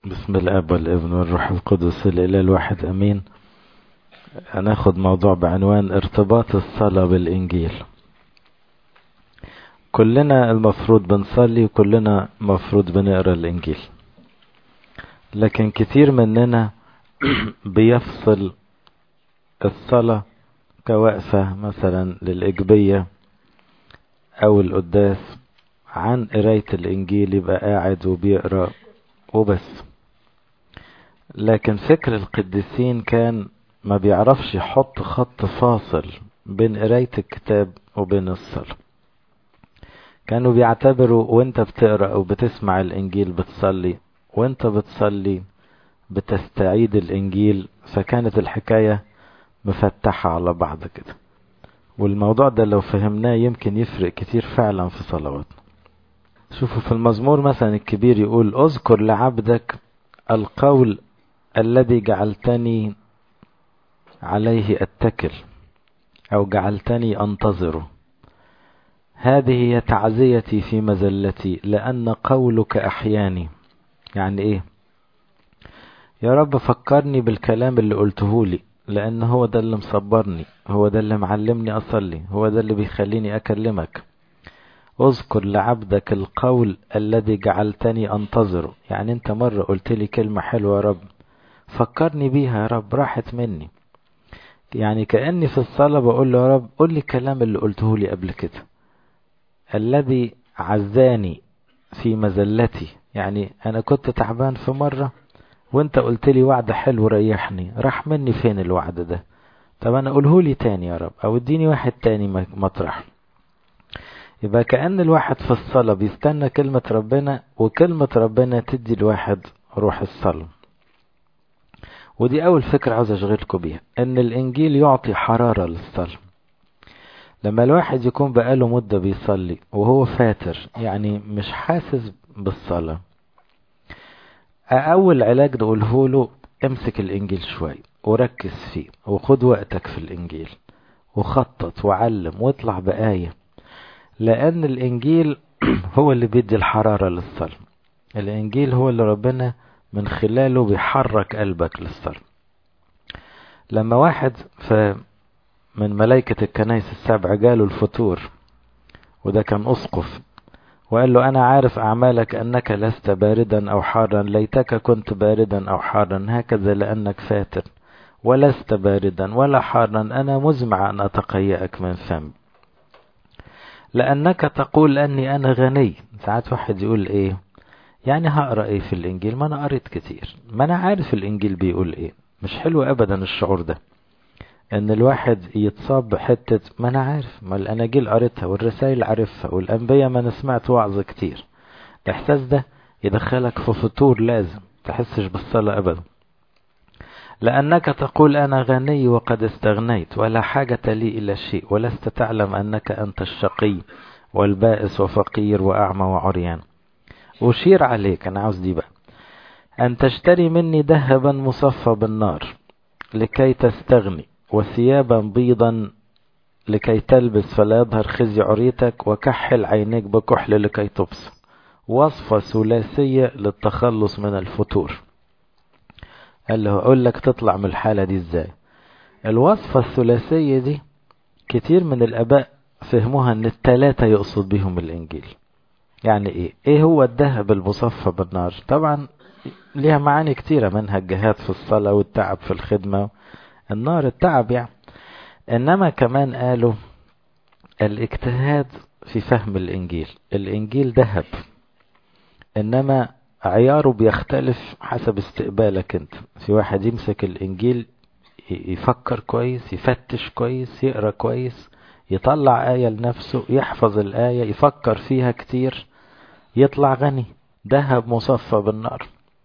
بسم الاب والابن والروح القدس الاله الواحد امين هناخد موضوع بعنوان ارتباط الصلاة بالانجيل كلنا المفروض بنصلي وكلنا المفروض بنقرا الانجيل لكن كتير مننا بيفصل الصلاة كوقفة مثلا للإجبية أو القداس عن قراية الإنجيل يبقى قاعد وبيقرأ وبس لكن فكر القديسين كان ما بيعرفش يحط خط فاصل بين قراية الكتاب وبين الصلاة كانوا بيعتبروا وانت بتقرأ او بتسمع الانجيل بتصلي وانت بتصلي بتستعيد الانجيل فكانت الحكاية مفتحة على بعض كده والموضوع ده لو فهمناه يمكن يفرق كتير فعلا في صلواتنا شوفوا في المزمور مثلا الكبير يقول اذكر لعبدك القول الذي جعلتني عليه اتكل او جعلتني انتظره هذه هي تعزيتي في مزلتي لان قولك احياني يعني ايه يا رب فكرني بالكلام اللي قلته لي لان هو ده اللي مصبرني هو ده اللي معلمني اصلي هو ده اللي بيخليني اكلمك اذكر لعبدك القول الذي جعلتني انتظره يعني انت مرة قلت لي كلمة حلوة يا رب فكرني بيها يا رب راحت مني يعني كأني في الصلاة بقول له يا رب قول لي الكلام اللي قلته لي قبل كده الذي عزاني في مزلتي يعني انا كنت تعبان في مرة وانت قلت لي وعد حلو ريحني راح مني فين الوعد ده طب انا قوله لي تاني يا رب او اديني واحد تاني مطرح يبقى كأن الواحد في الصلاة بيستنى كلمة ربنا وكلمة ربنا تدي الواحد روح الصلاة ودي أول فكرة عاوز أشغلكم بيها إن الإنجيل يعطي حرارة للصلاة لما الواحد يكون بقاله مدة بيصلي وهو فاتر يعني مش حاسس بالصلاة أول علاج نقوله له امسك الإنجيل شوي وركز فيه وخد وقتك في الإنجيل وخطط وعلم واطلع بآية لأن الإنجيل هو اللي بيدي الحرارة للصلاة الإنجيل هو اللي ربنا من خلاله بيحرك قلبك للصلاة لما واحد ف من ملائكة الكنائس السبع جاله الفتور وده كان أسقف وقال له أنا عارف أعمالك أنك لست باردا أو حارا ليتك كنت باردا أو حارا هكذا لأنك فاتر ولست باردا ولا حارا أنا مزمع أن أتقيأك من فم لأنك تقول أني أنا غني ساعات واحد يقول إيه يعني هقرأ إيه في الإنجيل ما أنا قريت كتير ما أنا عارف الإنجيل بيقول إيه مش حلو أبدا الشعور ده ان الواحد يتصاب بحتة ما انا عارف ما الاناجيل قريتها والرسائل عارفها والانبياء ما انا سمعت وعظ كتير الاحساس ده يدخلك في فطور لازم تحسش بالصلاة ابدا لانك تقول انا غني وقد استغنيت ولا حاجة لي الى شيء ولست تعلم انك انت الشقي والبائس وفقير واعمى وعريان اشير عليك انا عاوز دي بقى ان تشتري مني ذهبا مصفى بالنار لكي تستغني وثيابا بيضا لكي تلبس فلا يظهر خزي عريتك وكحل عينيك بكحل لكي تبصر وصفة ثلاثية للتخلص من الفتور قال له اقول لك تطلع من الحالة دي ازاي الوصفة الثلاثية دي كتير من الاباء فهموها ان التلاتة يقصد بهم الانجيل يعني ايه ايه هو الذهب المصفى بالنار طبعا ليها معاني كتيرة منها الجهاد في الصلاة والتعب في الخدمة النار التعب يعني انما كمان قالوا الاجتهاد في فهم الانجيل الانجيل ذهب انما عياره بيختلف حسب استقبالك انت في واحد يمسك الانجيل يفكر كويس يفتش كويس يقرا كويس يطلع آية لنفسه يحفظ الآية يفكر فيها كتير يطلع غني ذهب مصفى بالنار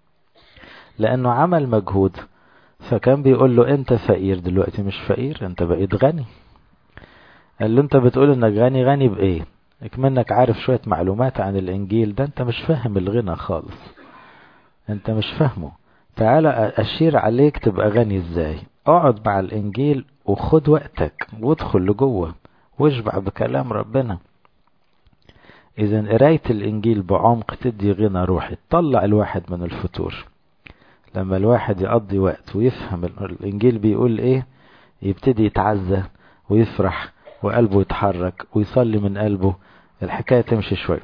لأنه عمل مجهود فكان بيقول له انت فقير دلوقتي مش فقير انت بقيت غني قال له انت بتقول انك غني غني بايه اكمنك عارف شوية معلومات عن الانجيل ده انت مش فاهم الغنى خالص انت مش فاهمه تعالى اشير عليك تبقى غني ازاي اقعد مع الانجيل وخد وقتك وادخل لجوه واشبع بكلام ربنا اذا قراية الانجيل بعمق تدي غنى روحي تطلع الواحد من الفتور لما الواحد يقضي وقت ويفهم الإنجيل بيقول إيه يبتدي يتعزى ويفرح وقلبه يتحرك ويصلي من قلبه الحكاية تمشي شوية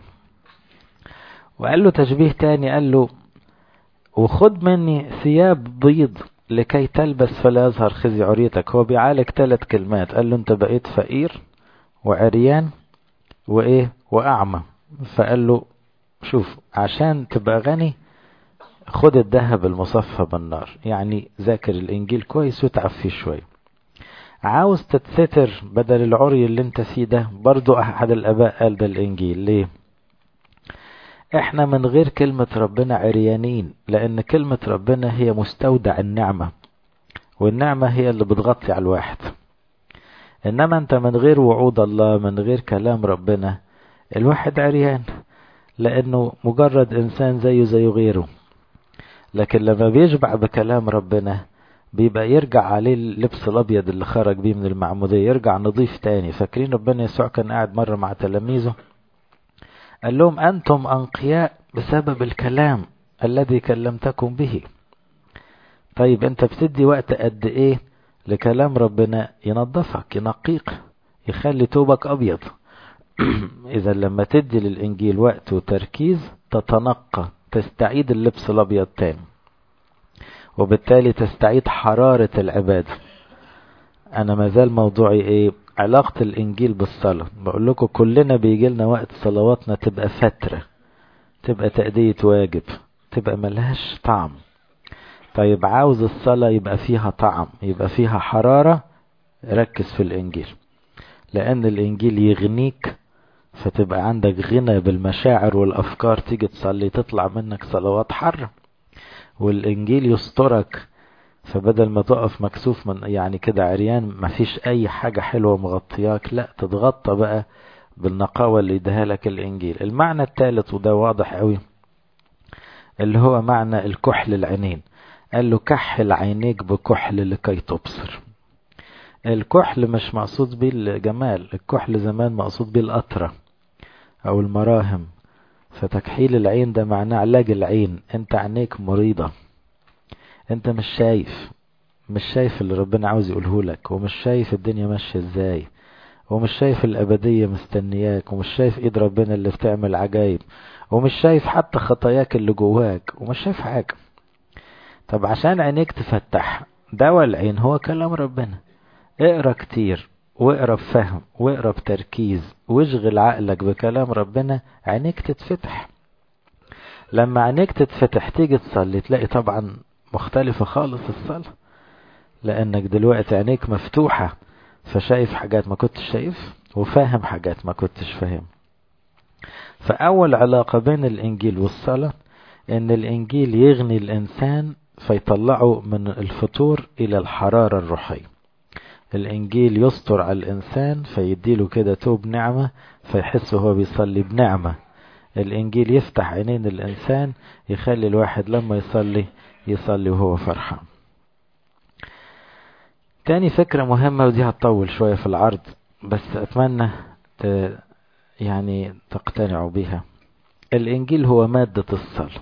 وقال له تشبيه تاني قال له وخد مني ثياب بيض لكي تلبس فلا يظهر خزي عريتك هو بيعالج ثلاث كلمات قال له انت بقيت فقير وعريان وايه واعمى فقال له شوف عشان تبقى غني خد الذهب المصفى بالنار يعني ذاكر الانجيل كويس وتعب فيه شويه عاوز تتستر بدل العري اللي انت فيه ده برضو احد الاباء قال ده الانجيل ليه احنا من غير كلمة ربنا عريانين لان كلمة ربنا هي مستودع النعمة والنعمة هي اللي بتغطي على الواحد انما انت من غير وعود الله من غير كلام ربنا الواحد عريان لانه مجرد انسان زيه زي غيره لكن لما بيشبع بكلام ربنا بيبقى يرجع عليه اللبس الابيض اللي خرج بيه من المعمودية يرجع نظيف تاني فاكرين ربنا يسوع كان قاعد مرة مع تلاميذه قال لهم أنتم أنقياء بسبب الكلام الذي كلمتكم به طيب أنت بتدي وقت قد إيه لكلام ربنا ينظفك ينقيك يخلي توبك أبيض إذا لما تدي للإنجيل وقت وتركيز تتنقى تستعيد اللبس الأبيض تاني وبالتالي تستعيد حرارة العبادة أنا مازال موضوعي إيه علاقة الإنجيل بالصلاة بقول لكم كلنا بيجي لنا وقت صلواتنا تبقى فترة تبقى تأدية واجب تبقى ملهاش طعم طيب عاوز الصلاة يبقى فيها طعم يبقى فيها حرارة ركز في الإنجيل لأن الإنجيل يغنيك فتبقى عندك غنى بالمشاعر والأفكار تيجي تصلي تطلع منك صلوات حرة والإنجيل يسترك فبدل ما تقف مكسوف من يعني كده عريان مفيش أي حاجة حلوة مغطياك لا تتغطى بقى بالنقاوة اللي يديها لك الإنجيل المعنى الثالث وده واضح قوي اللي هو معنى الكحل العينين قال له كحل عينيك بكحل لكي تبصر الكحل مش مقصود بيه الجمال الكحل زمان مقصود بيه القطرة أو المراهم فتكحيل العين ده معناه علاج العين انت عينيك مريضة انت مش شايف مش شايف اللي ربنا عاوز يقوله لك ومش شايف الدنيا ماشية ازاي ومش شايف الأبدية مستنياك ومش شايف ايد ربنا اللي بتعمل عجايب ومش شايف حتى خطاياك اللي جواك ومش شايف حاجة طب عشان عينيك تفتح دواء العين هو كلام ربنا اقرا كتير واقرا بفهم واقرا بتركيز واشغل عقلك بكلام ربنا عينيك تتفتح لما عينيك تتفتح تيجي تصلي تلاقي طبعا مختلفة خالص الصلاة لأنك دلوقتي عينيك مفتوحة فشايف حاجات ما كنتش شايف وفاهم حاجات ما كنتش فاهم فأول علاقة بين الإنجيل والصلاة إن الإنجيل يغني الإنسان فيطلعه من الفطور إلى الحرارة الروحية الإنجيل يستر على الإنسان فيديله كده توب نعمة فيحس هو بيصلي بنعمة الإنجيل يفتح عينين الإنسان يخلي الواحد لما يصلي يصلي وهو فرحان تاني فكرة مهمة ودي هتطول شوية في العرض بس أتمنى ت... يعني تقتنعوا بها الإنجيل هو مادة الصلاة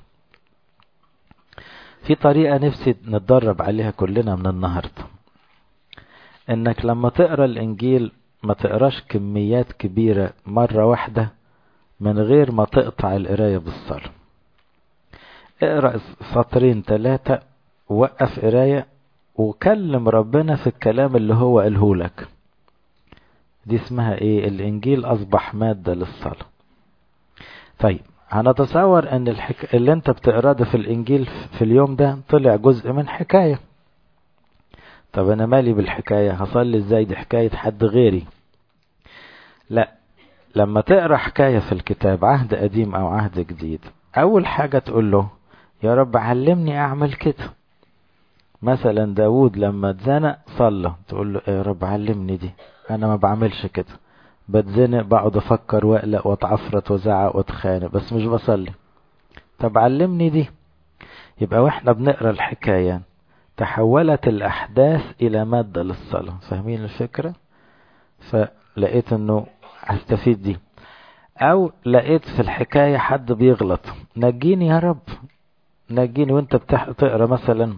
في طريقة نفسي نتدرب عليها كلنا من النهاردة انك لما تقرا الانجيل ما تقراش كميات كبيرة مرة واحدة من غير ما تقطع القراية بالصلاة اقرا سطرين ثلاثة وقف قراية وكلم ربنا في الكلام اللي هو قاله لك دي اسمها ايه الانجيل اصبح مادة للصلاة طيب هنتصور ان الحك... اللي انت بتقراه ده في الانجيل في اليوم ده طلع جزء من حكاية طب انا مالي بالحكاية هصلي ازاي دي حكاية حد غيري لا لما تقرا حكاية في الكتاب عهد قديم او عهد جديد اول حاجة تقول له يا رب علمني اعمل كده مثلا داود لما اتزنق صلى تقول له يا رب علمني دي انا ما بعملش كده بتزنق بقعد افكر واقلق واتعفرت وازعق واتخانق بس مش بصلي طب علمني دي يبقى واحنا بنقرا الحكايه تحولت الاحداث الى ماده للصلاه فاهمين الفكره فلقيت انه هستفيد دي او لقيت في الحكايه حد بيغلط نجيني يا رب نجيني وانت بتقرا مثلا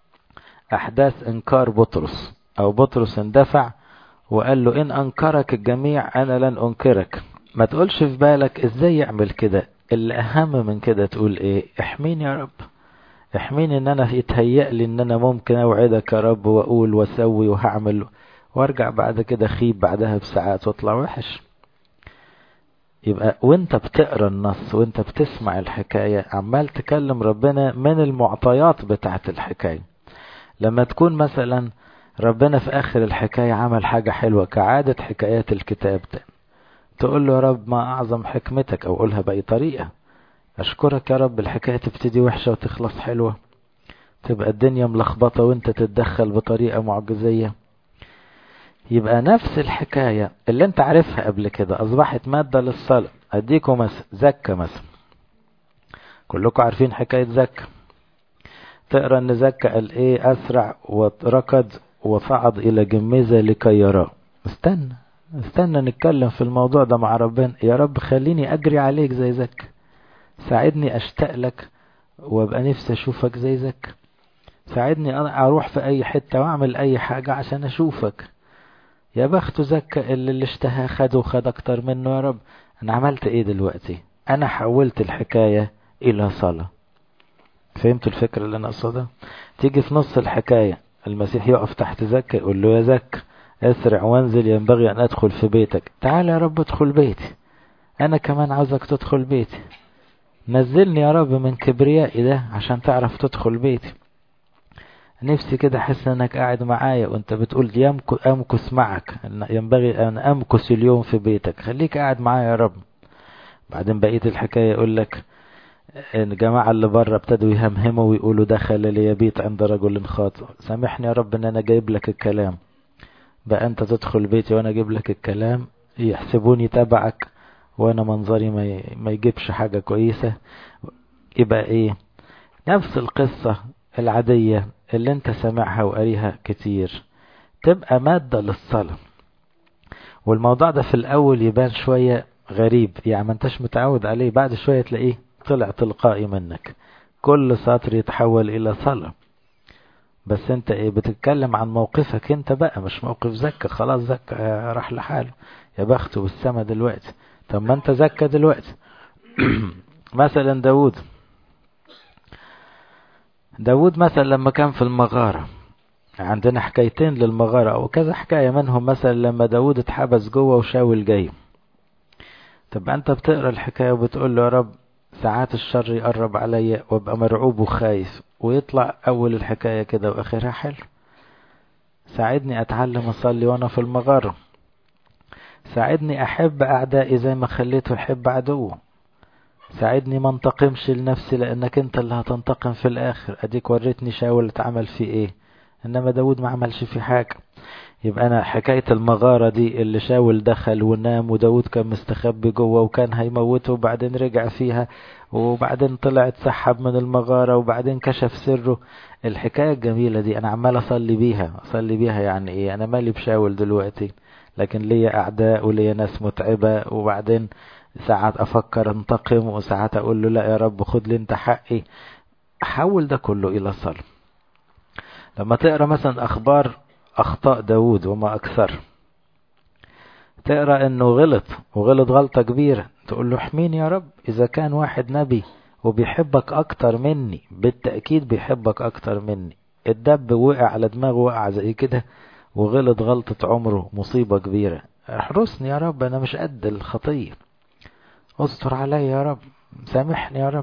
احداث انكار بطرس او بطرس اندفع وقال له ان انكرك الجميع انا لن انكرك ما تقولش في بالك ازاي يعمل كده اللي اهم من كده تقول ايه احميني يا رب احميني ان انا يتهيأ لي ان انا ممكن اوعدك يا رب واقول واسوي وهعمل وارجع بعد كده خيب بعدها بساعات واطلع وحش يبقى وانت بتقرا النص وانت بتسمع الحكاية عمال تكلم ربنا من المعطيات بتاعة الحكاية لما تكون مثلا ربنا في اخر الحكاية عمل حاجة حلوة كعادة حكايات الكتاب ده تقول له يا رب ما اعظم حكمتك او قولها باي طريقة اشكرك يا رب الحكاية تبتدي وحشة وتخلص حلوة تبقى الدنيا ملخبطة وانت تتدخل بطريقة معجزية يبقى نفس الحكاية اللي انت عارفها قبل كده اصبحت مادة للصلاة اديكم مثلا زكا مثلا كلكم عارفين حكاية زكا تقرا ان زكا قال ايه اسرع وركض وصعد الى جميزة لكي يراه استنى استنى نتكلم في الموضوع ده مع ربنا يا رب خليني اجري عليك زي زكا ساعدني اشتاق لك وابقى نفسي اشوفك زي زكا ساعدني انا اروح في اي حتة واعمل اي حاجة عشان اشوفك يا بخت زكا اللي اللي اشتهى خد وخد اكتر منه يا رب انا عملت ايه دلوقتي انا حولت الحكاية الى صلاة فهمتوا الفكرة اللي انا اقصدها تيجي في نص الحكاية المسيح يقف تحت زكا يقول له يا زكا اسرع وانزل ينبغي ان ادخل في بيتك تعال يا رب ادخل بيتي انا كمان عاوزك تدخل بيتي نزلني يا رب من كبريائي ده عشان تعرف تدخل بيتي نفسي كده احس انك قاعد معايا وانت بتقول امكث معك ينبغي ان امكث اليوم في بيتك خليك قاعد معايا يا رب بعدين بقيه الحكايه يقول لك ان الجماعه اللي بره ابتدوا يهمهموا ويقولوا دخل لي بيت عند رجل خاطئ سامحني يا رب ان انا جايب لك الكلام بقى انت تدخل بيتي وانا اجيب لك الكلام يحسبوني تبعك وانا منظري ما ما يجيبش حاجه كويسه يبقى ايه نفس القصه العاديه اللي انت سامعها وقاريها كتير تبقى مادة للصلاة والموضوع ده في الأول يبان شوية غريب يعني ما انتش متعود عليه بعد شوية تلاقيه طلع تلقائي منك كل سطر يتحول إلى صلاة بس انت ايه بتتكلم عن موقفك انت بقى مش موقف زكا خلاص زكا راح لحاله يا بخته بالسما دلوقتي طب ما انت زكا دلوقتي مثلا داود داود مثلا لما كان في المغارة عندنا حكايتين للمغارة أو كذا حكاية منهم مثلا لما داود اتحبس جوه وشاول جاي طب أنت بتقرأ الحكاية وبتقول له يا رب ساعات الشر يقرب عليا وابقى مرعوب وخايف ويطلع أول الحكاية كده وآخرها حلو ساعدني أتعلم أصلي وأنا في المغارة ساعدني أحب أعدائي زي ما خليته يحب عدوه ساعدني ما انتقمش لنفسي لانك انت اللي هتنتقم في الاخر اديك وريتني شاول اتعمل فيه ايه انما داود ما عملش فيه حاجة يبقى انا حكاية المغارة دي اللي شاول دخل ونام وداود كان مستخبي جوه وكان هيموته وبعدين رجع فيها وبعدين طلع اتسحب من المغارة وبعدين كشف سره الحكاية الجميلة دي انا عمال اصلي بيها اصلي بيها يعني ايه انا مالي بشاول دلوقتي لكن ليا اعداء وليا ناس متعبة وبعدين ساعات افكر انتقم وساعات اقول له لا يا رب خد لي انت حقي حول ده كله الى صلاة لما تقرا مثلا اخبار اخطاء داود وما اكثر تقرا انه غلط وغلط غلطة كبيرة تقول له احميني يا رب اذا كان واحد نبي وبيحبك اكتر مني بالتأكيد بيحبك اكتر مني الدب وقع على دماغه وقع زي كده وغلط غلطة عمره مصيبة كبيرة احرسني يا رب انا مش قد الخطيه استر عليا يا رب سامحني يا رب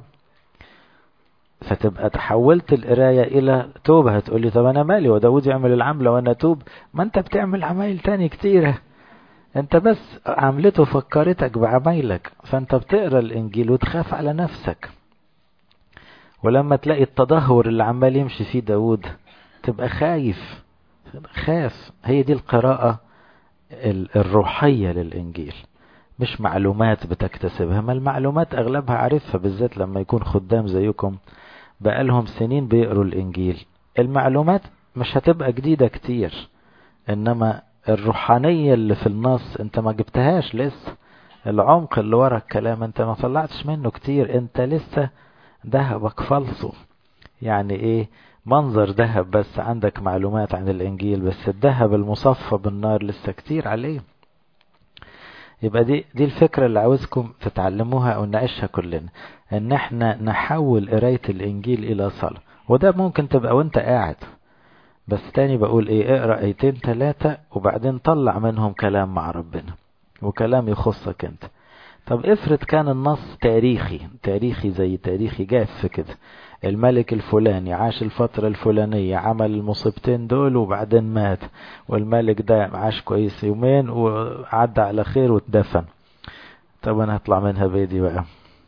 فتبقى تحولت القراية إلى توبة هتقولي طب أنا مالي وداود يعمل العملة وأنا توب ما أنت بتعمل عمايل تاني كتيرة أنت بس عملته فكرتك بعمايلك فأنت بتقرا الإنجيل وتخاف على نفسك ولما تلاقي التدهور اللي عمال يمشي فيه داود تبقى خايف خاف هي دي القراءة الروحية للإنجيل مش معلومات بتكتسبها ما المعلومات اغلبها عارفها بالذات لما يكون خدام زيكم بقالهم سنين بيقروا الانجيل المعلومات مش هتبقى جديدة كتير انما الروحانية اللي في النص انت ما جبتهاش لسه العمق اللي ورا الكلام انت ما طلعتش منه كتير انت لسه ذهبك فلصه يعني ايه منظر ذهب بس عندك معلومات عن الانجيل بس الذهب المصفى بالنار لسه كتير عليه يبقى دي دي الفكرة اللي عاوزكم تتعلموها او نعيشها كلنا ان احنا نحول قراية الانجيل الى صلاة وده ممكن تبقى وانت قاعد بس تاني بقول ايه اقرا ايتين تلاتة وبعدين طلع منهم كلام مع ربنا وكلام يخصك انت طب افرض كان النص تاريخي تاريخي زي تاريخي جاف كده الملك الفلاني عاش الفترة الفلانية عمل المصيبتين دول وبعدين مات والملك ده عاش كويس يومين وعدى على خير واتدفن طب انا هطلع منها بيدي بقى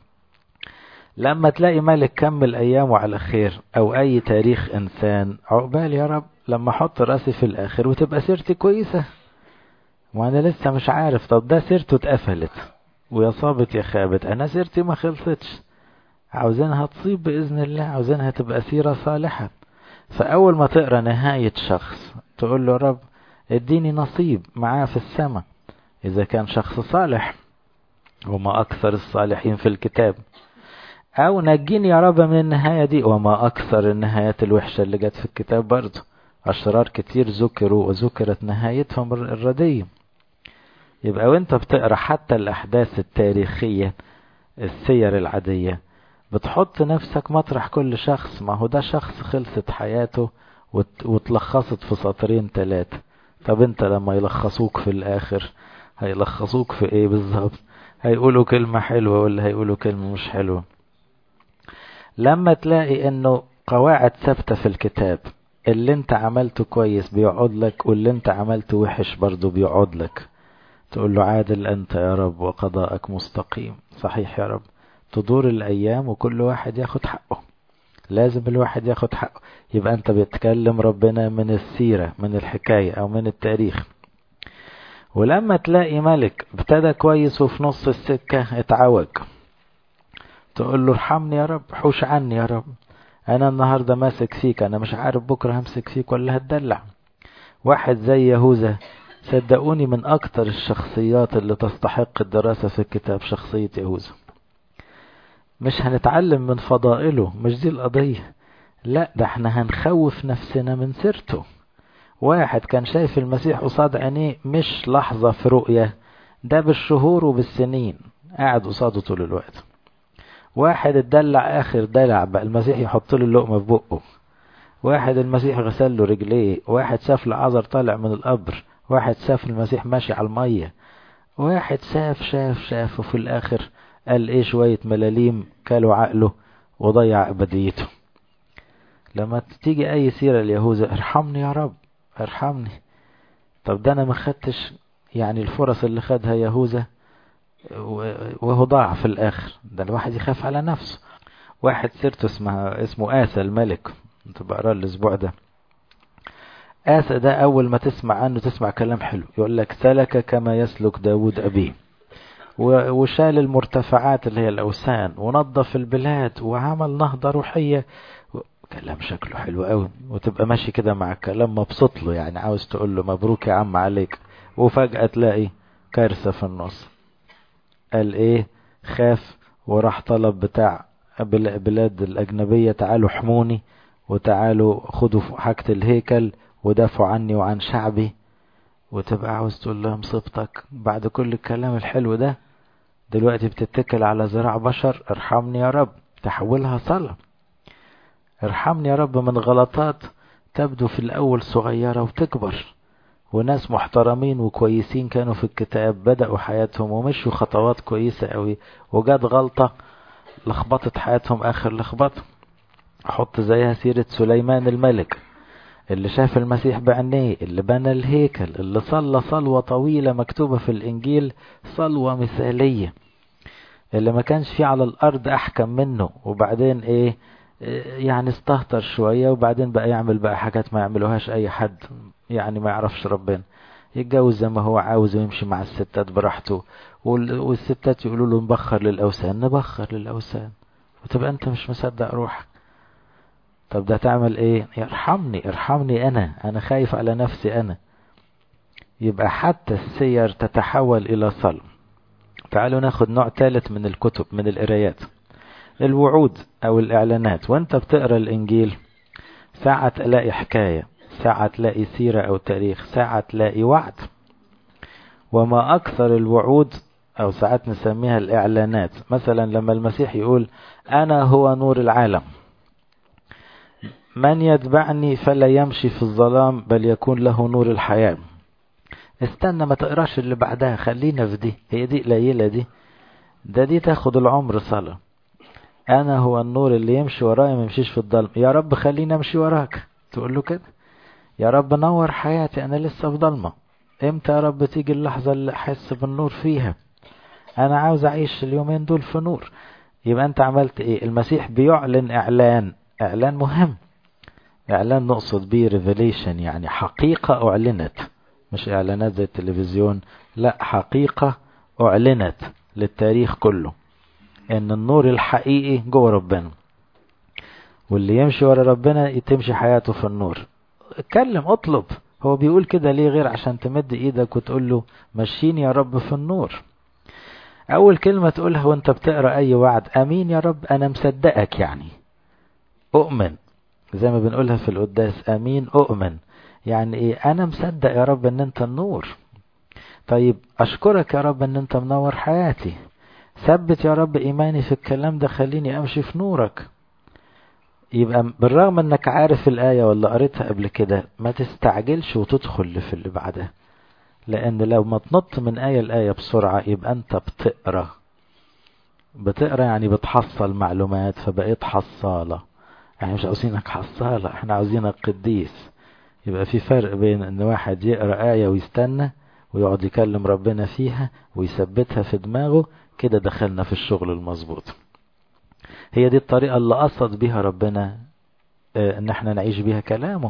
لما تلاقي ملك كمل ايامه على خير او اي تاريخ انسان عقبال يا رب لما احط راسي في الاخر وتبقى سيرتي كويسة وانا لسه مش عارف طب ده سيرته اتقفلت ويا صابت يا خابت انا سيرتي ما خلصتش عاوزينها تصيب بإذن الله عاوزينها تبقى سيرة صالحة فأول ما تقرأ نهاية شخص تقول له رب اديني نصيب معاه في السماء إذا كان شخص صالح وما أكثر الصالحين في الكتاب أو نجيني يا رب من النهاية دي وما أكثر النهايات الوحشة اللي جت في الكتاب برضه أشرار كتير ذكروا وذكرت نهايتهم الردية يبقى وانت بتقرأ حتى الأحداث التاريخية السير العادية بتحط نفسك مطرح كل شخص ما هو ده شخص خلصت حياته وتلخصت في سطرين ثلاثة طب انت لما يلخصوك في الاخر هيلخصوك في ايه بالظبط هيقولوا كلمة حلوة ولا هيقولوا كلمة مش حلوة لما تلاقي انه قواعد ثابتة في الكتاب اللي انت عملته كويس بيقعد لك واللي انت عملته وحش برضه بيقعد لك تقول له عادل انت يا رب وقضاءك مستقيم صحيح يا رب تدور الأيام وكل واحد ياخد حقه لازم الواحد ياخد حقه يبقى أنت بتكلم ربنا من السيرة من الحكاية أو من التاريخ ولما تلاقي ملك ابتدى كويس وفي نص السكة اتعوج تقول له ارحمني يا رب حوش عني يا رب أنا النهاردة ماسك فيك أنا مش عارف بكرة همسك فيك ولا هتدلع واحد زي يهوذا صدقوني من أكتر الشخصيات اللي تستحق الدراسة في الكتاب شخصية يهوذا مش هنتعلم من فضائله مش دي القضية لا ده احنا هنخوف نفسنا من سيرته واحد كان شايف المسيح قصاد عينيه مش لحظة في رؤية ده بالشهور وبالسنين قاعد قصاده طول الوقت واحد اتدلع اخر دلع بقى المسيح يحط له اللقمة في بقه واحد المسيح غسل له رجليه واحد شاف العذر طالع من القبر واحد شاف المسيح ماشي على المية واحد شاف شاف شاف وفي الاخر قال ايه شوية ملاليم كالوا عقله وضيع ابديته لما تيجي اي سيرة اليهوذا ارحمني يا رب ارحمني طب ده انا ما خدتش يعني الفرص اللي خدها يهوذا وهو ضاع في الاخر ده الواحد يخاف على نفسه واحد سيرته اسمها اسمه آسى الملك انت بقرا الاسبوع ده آسى ده اول ما تسمع عنه تسمع كلام حلو يقول لك سلك كما يسلك داود ابيه وشال المرتفعات اللي هي الأوثان ونظف البلاد وعمل نهضة روحية كلام شكله حلو قوي وتبقى ماشي كده مع الكلام مبسوط له يعني عاوز تقول له مبروك يا عم عليك وفجأة تلاقي كارثة في النص قال ايه خاف وراح طلب بتاع بلاد الأجنبية تعالوا حموني وتعالوا خدوا حاجة الهيكل ودافعوا عني وعن شعبي وتبقى عاوز تقول له مصيبتك بعد كل الكلام الحلو ده دلوقتي بتتكل على ذراع بشر ارحمني يا رب تحولها صلاة ارحمني يا رب من غلطات تبدو في الأول صغيرة وتكبر وناس محترمين وكويسين كانوا في الكتاب بدأوا حياتهم ومشوا خطوات كويسة قوي وجات غلطة لخبطت حياتهم آخر لخبطة حط زيها سيرة سليمان الملك اللي شاف المسيح بعينيه اللي بنى الهيكل اللي صلى صلوة طويلة مكتوبة في الإنجيل صلوة مثالية اللي ما كانش فيه على الأرض أحكم منه وبعدين إيه يعني استهتر شوية وبعدين بقى يعمل بقى حاجات ما يعملوهاش أي حد يعني ما يعرفش ربنا يتجوز زي ما هو عاوز ويمشي مع الستات براحته والستات يقولوا له نبخر للأوثان نبخر للأوثان وتبقى أنت مش مصدق روحك طب ده تعمل ايه ارحمني ارحمني انا انا خايف على نفسي انا يبقى حتى السير تتحول الى صلب تعالوا ناخد نوع ثالث من الكتب من القرايات الوعود او الاعلانات وانت بتقرا الانجيل ساعة تلاقي حكاية ساعة تلاقي سيرة او تاريخ ساعة تلاقي وعد وما اكثر الوعود او ساعات نسميها الاعلانات مثلا لما المسيح يقول انا هو نور العالم من يتبعني فلا يمشي في الظلام بل يكون له نور الحياة استنى ما تقراش اللي بعدها خلينا في دي هي دي قليلة دي ده دي تاخد العمر صلاة انا هو النور اللي يمشي ورايا ما يمشيش في الظلم يا رب خليني امشي وراك تقول له كده يا رب نور حياتي انا لسه في ضلمة امتى يا رب تيجي اللحظة اللي احس بالنور فيها انا عاوز اعيش اليومين دول في نور يبقى انت عملت ايه المسيح بيعلن اعلان اعلان مهم اعلان نقصد بيه ريفيليشن يعني حقيقة اعلنت مش اعلانات زي التلفزيون لا حقيقة اعلنت للتاريخ كله ان النور الحقيقي جوه ربنا واللي يمشي ورا ربنا تمشي حياته في النور اتكلم اطلب هو بيقول كده ليه غير عشان تمد ايدك وتقول له مشيني يا رب في النور اول كلمة تقولها وانت بتقرأ اي وعد امين يا رب انا مصدقك يعني اؤمن زي ما بنقولها في القداس امين اؤمن يعني ايه انا مصدق يا رب ان انت النور طيب اشكرك يا رب ان انت منور حياتي ثبت يا رب ايماني في الكلام ده خليني امشي في نورك يبقى بالرغم انك عارف الآية ولا قريتها قبل كده ما تستعجلش وتدخل في اللي بعدها لان لو ما تنط من آية لآية بسرعة يبقى انت بتقرا بتقرا يعني بتحصل معلومات فبقيت حصالة احنا مش عاوزينك حصالة احنا عاوزينك قديس يبقى في فرق بين ان واحد يقرا آية ويستنى ويقعد يكلم ربنا فيها ويثبتها في دماغه كده دخلنا في الشغل المظبوط هي دي الطريقة اللي قصد بها ربنا ان احنا نعيش بها كلامه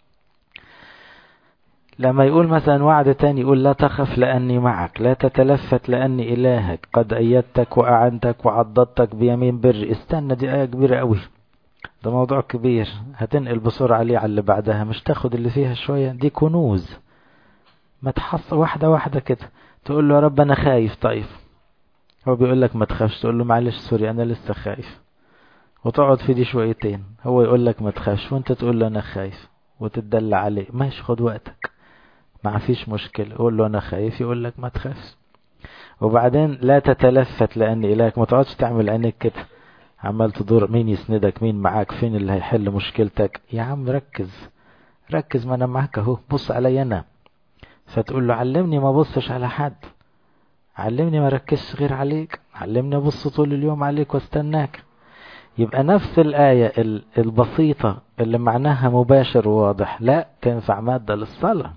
لما يقول مثلا وعد تاني يقول لا تخف لأني معك لا تتلفت لأني إلهك قد أيدتك وأعنتك وعضدتك بيمين بر استنى دي آية كبيرة قوي ده موضوع كبير هتنقل بسرعة ليه على اللي بعدها مش تاخد اللي فيها شوية دي كنوز ما تحصل واحدة واحدة كده تقول له يا رب أنا خايف طيب هو بيقول لك ما تخافش تقول له معلش سوري أنا لسه خايف وتقعد في دي شويتين هو يقول لك ما تخافش وانت تقول له أنا خايف وتدلع عليه ماشي خد وقتك ما فيش مشكلة قول له أنا خايف يقول لك ما تخافش وبعدين لا تتلفت لأن إلهك ما تقعدش تعمل عينيك كده عمال تدور مين يسندك مين معاك فين اللي هيحل مشكلتك يا عم ركز ركز ما أنا معاك أهو بص عليا أنا فتقول له علمني ما بصش على حد علمني ما ركزش غير عليك علمني ابص طول اليوم عليك واستناك يبقى نفس الآية البسيطة اللي معناها مباشر وواضح لا تنفع مادة للصلاة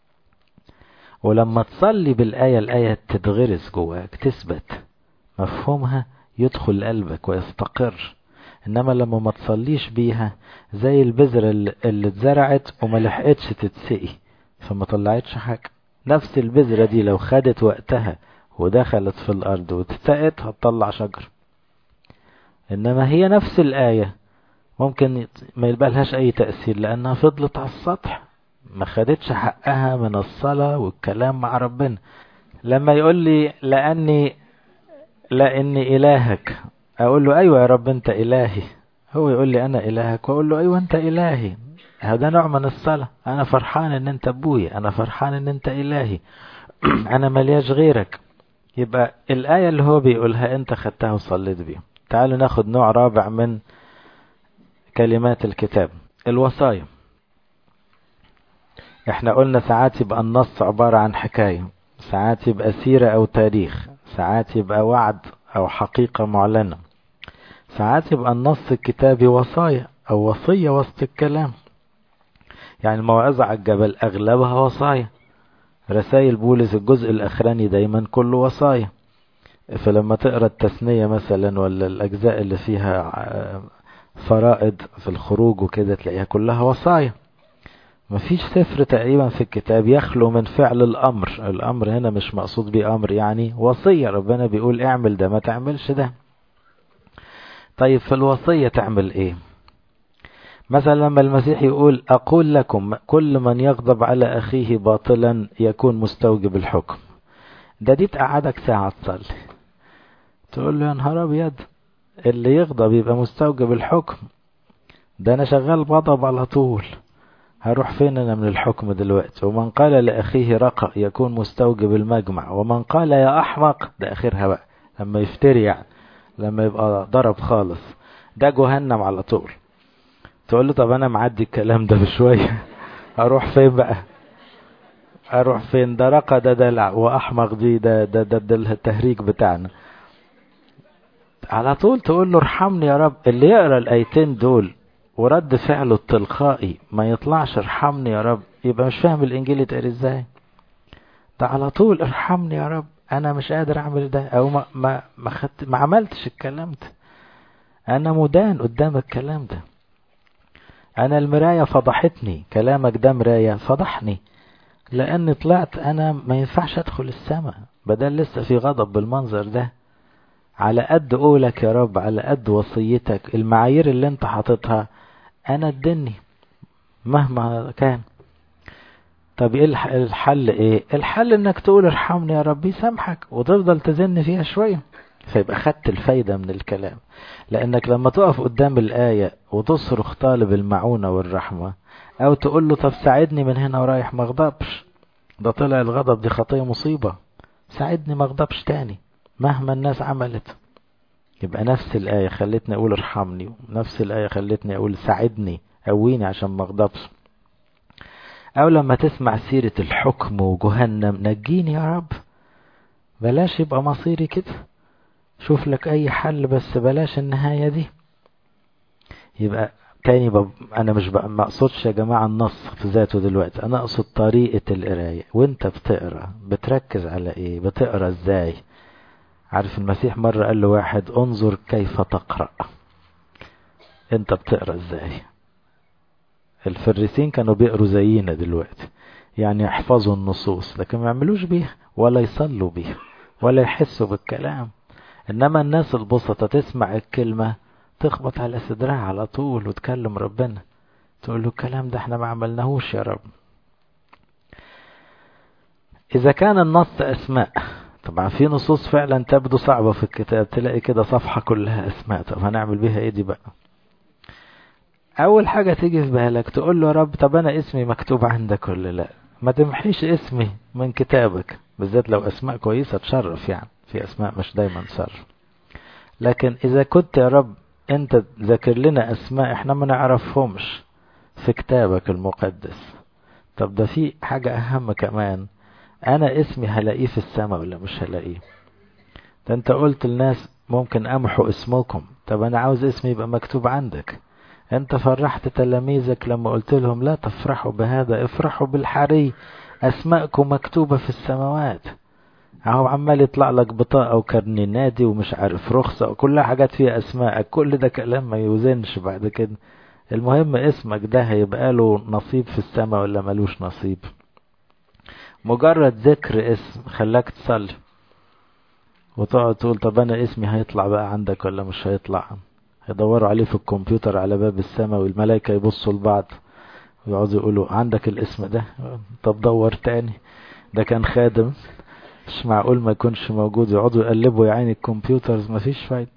ولما تصلي بالآية الآية تتغرس جواك تثبت مفهومها يدخل قلبك ويستقر إنما لما ما تصليش بيها زي البذرة اللي اتزرعت وما لحقتش تتسقي فما طلعتش حاجة نفس البذرة دي لو خدت وقتها ودخلت في الأرض واتسقت هتطلع شجر إنما هي نفس الآية ممكن ما يبقالهاش أي تأثير لأنها فضلت على السطح ما خدتش حقها من الصلاة والكلام مع ربنا لما يقول لي لأني لأني إلهك أقول له أيوة يا رب أنت إلهي هو يقول لي أنا إلهك وأقول له أيوة أنت إلهي هذا نوع من الصلاة أنا فرحان إن أنت أبويا أنا فرحان إن أنت إلهي أنا ملياش غيرك يبقى الآية اللي هو بيقولها أنت خدتها وصليت بيها تعالوا ناخد نوع رابع من كلمات الكتاب الوصايا احنا قلنا ساعات يبقى النص عبارة عن حكاية ساعات يبقى سيرة أو تاريخ ساعات يبقى وعد أو حقيقة معلنة ساعات يبقى النص الكتابي وصايا أو وصية وسط الكلام يعني الموعظة على الجبل أغلبها وصايا رسائل بولس الجزء الأخراني دايما كله وصايا فلما تقرأ التثنية مثلا ولا الأجزاء اللي فيها فرائض في الخروج وكده تلاقيها كلها وصايا مفيش سفر تقريبا في الكتاب يخلو من فعل الأمر الأمر هنا مش مقصود بيه أمر يعني وصية ربنا بيقول اعمل ده ما تعملش ده طيب في الوصية تعمل ايه مثلا لما المسيح يقول أقول لكم كل من يغضب على أخيه باطلا يكون مستوجب الحكم ده دي تقعدك ساعة تصلي تقول له يا نهار أبيض اللي يغضب يبقى مستوجب الحكم ده انا شغال غضب على طول هروح فين انا من الحكم دلوقتي ومن قال لاخيه رقى يكون مستوجب المجمع ومن قال يا احمق ده اخرها بقى لما يفتري يعني لما يبقى ضرب خالص ده جهنم على طول تقول له طب انا معدي الكلام ده بشويه اروح فين بقى اروح فين ده رقى ده دلع واحمق دي ده ده ده, ده التهريج بتاعنا على طول تقول له ارحمني يا رب اللي يقرا الايتين دول ورد فعله التلقائي ما يطلعش ارحمني يا رب يبقى مش فاهم الانجيل يتقري ازاي ده على طول ارحمني يا رب انا مش قادر اعمل ده او ما ما ما, خدت ما عملتش الكلام ده انا مدان قدام الكلام ده انا المرايه فضحتني كلامك ده مرايه فضحني لان طلعت انا ما ينفعش ادخل السماء بدل لسه في غضب بالمنظر ده على قد قولك يا رب على قد وصيتك المعايير اللي انت حاططها انا ادني مهما كان طب ايه الحل ايه الحل انك تقول ارحمني يا رب يسامحك وتفضل تزن فيها شوية فيبقى خدت الفايدة من الكلام لانك لما تقف قدام الآية وتصرخ طالب المعونة والرحمة او تقول له طب ساعدني من هنا ورايح ما اغضبش ده طلع الغضب دي خطية مصيبة ساعدني ما اغضبش تاني مهما الناس عملت يبقى نفس الآية خلتني أقول ارحمني نفس الآية خلتني أقول ساعدني قويني عشان ما اغضبش أو لما تسمع سيرة الحكم وجهنم نجيني يا رب بلاش يبقى مصيري كده شوف لك أي حل بس بلاش النهاية دي يبقى تاني بب... أنا مش بقى ما أقصدش يا جماعة النص في ذاته دلوقتي أنا أقصد طريقة القراية وأنت بتقرأ بتركز على إيه بتقرأ إزاي عارف المسيح مرة قال له واحد انظر كيف تقرأ انت بتقرأ ازاي الفريسين كانوا بيقروا زينا دلوقتي يعني يحفظوا النصوص لكن ما يعملوش بيها ولا يصلوا بيها ولا يحسوا بالكلام انما الناس البسطة تسمع الكلمة تخبط على صدرها على طول وتكلم ربنا تقول له الكلام ده احنا ما عملناهوش يا رب اذا كان النص اسماء طبعا في نصوص فعلا تبدو صعبة في الكتاب تلاقي كده صفحة كلها اسماء طب هنعمل بيها ايه دي بقى اول حاجة تيجي في بالك تقول له يا رب طب انا اسمي مكتوب عندك ولا لا ما تمحيش اسمي من كتابك بالذات لو اسماء كويسة تشرف يعني في اسماء مش دايما تشرف لكن اذا كنت يا رب انت ذاكر لنا اسماء احنا ما نعرفهمش في كتابك المقدس طب ده في حاجة اهم كمان انا اسمي هلاقيه في السماء ولا مش هلاقيه ده انت قلت للناس ممكن امحو اسمكم طب انا عاوز اسمي يبقى مكتوب عندك انت فرحت تلاميذك لما قلت لهم لا تفرحوا بهذا افرحوا بالحري اسماءكم مكتوبة في السماوات اهو عمال يطلع لك بطاقة وكارني نادي ومش عارف رخصة وكلها حاجات فيها اسماءك كل ده كلام ما يوزنش بعد كده المهم اسمك ده هيبقى له نصيب في السماء ولا ملوش نصيب مجرد ذكر اسم خلاك تصلي وتقعد تقول طب انا اسمي هيطلع بقى عندك ولا مش هيطلع يدوروا عليه في الكمبيوتر على باب السماء والملائكة يبصوا لبعض ويقعدوا يقولوا عندك الاسم ده طب دور تاني ده كان خادم مش معقول ما يكونش موجود يقعدوا يقلبوا يا عيني الكمبيوترز مفيش فايدة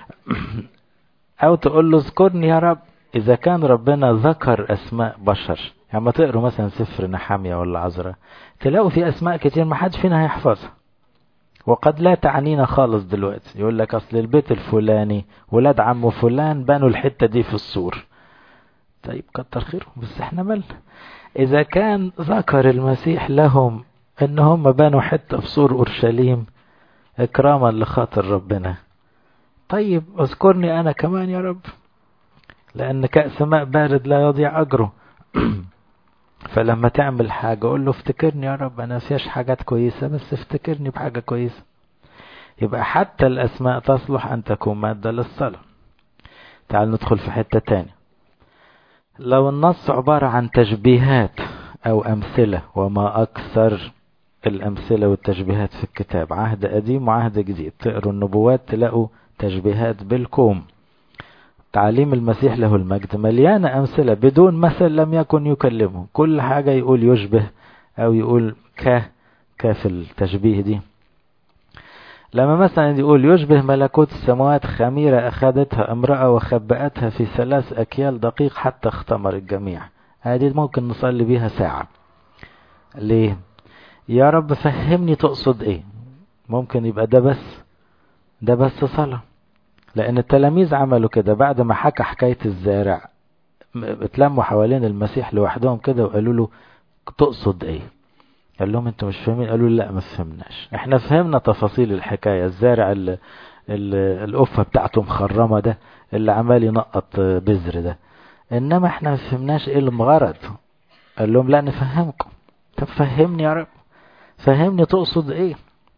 او تقول له اذكرني يا رب اذا كان ربنا ذكر اسماء بشر يعني ما تقروا مثلا سفر نحامية ولا عذراء تلاقوا في اسماء كتير ما حدش فينا هيحفظها وقد لا تعنينا خالص دلوقتي يقول لك اصل البيت الفلاني ولاد عم فلان بنوا الحتة دي في السور طيب كتر خيرهم بس احنا مالنا اذا كان ذكر المسيح لهم ان هم بنوا حتة في سور اورشليم اكراما لخاطر ربنا طيب اذكرني انا كمان يا رب لان كأس ماء بارد لا يضيع اجره فلما تعمل حاجة قول له افتكرني يا رب انا فيش حاجات كويسة بس افتكرني بحاجة كويسة يبقى حتى الاسماء تصلح ان تكون مادة للصلاة تعال ندخل في حتة تاني لو النص عبارة عن تشبيهات او امثلة وما اكثر الامثلة والتشبيهات في الكتاب عهد قديم وعهد جديد تقروا النبوات تلاقوا تشبيهات بالكوم تعليم المسيح له المجد مليانة أمثلة بدون مثل لم يكن يكلمه كل حاجة يقول يشبه أو يقول ك ك في التشبيه دي لما مثلا يقول يشبه ملكوت السماوات خميرة أخذتها امرأة وخبأتها في ثلاث أكيال دقيق حتى اختمر الجميع هذه ممكن نصلي بيها ساعة ليه يا رب فهمني تقصد ايه ممكن يبقى ده بس ده بس صلاة لأن التلاميذ عملوا كده بعد ما حكى حكاية الزارع اتلموا حوالين المسيح لوحدهم كده وقالوا له تقصد ايه قال لهم انتوا مش فاهمين قالوا لا ما فهمناش احنا فهمنا تفاصيل الحكاية الزارع اللي القفة بتاعته مخرمة ده اللي عمال ينقط بذر ده انما احنا ما فهمناش ايه الغرض قال لهم لا نفهمكم طب فهمني يا رب فهمني تقصد ايه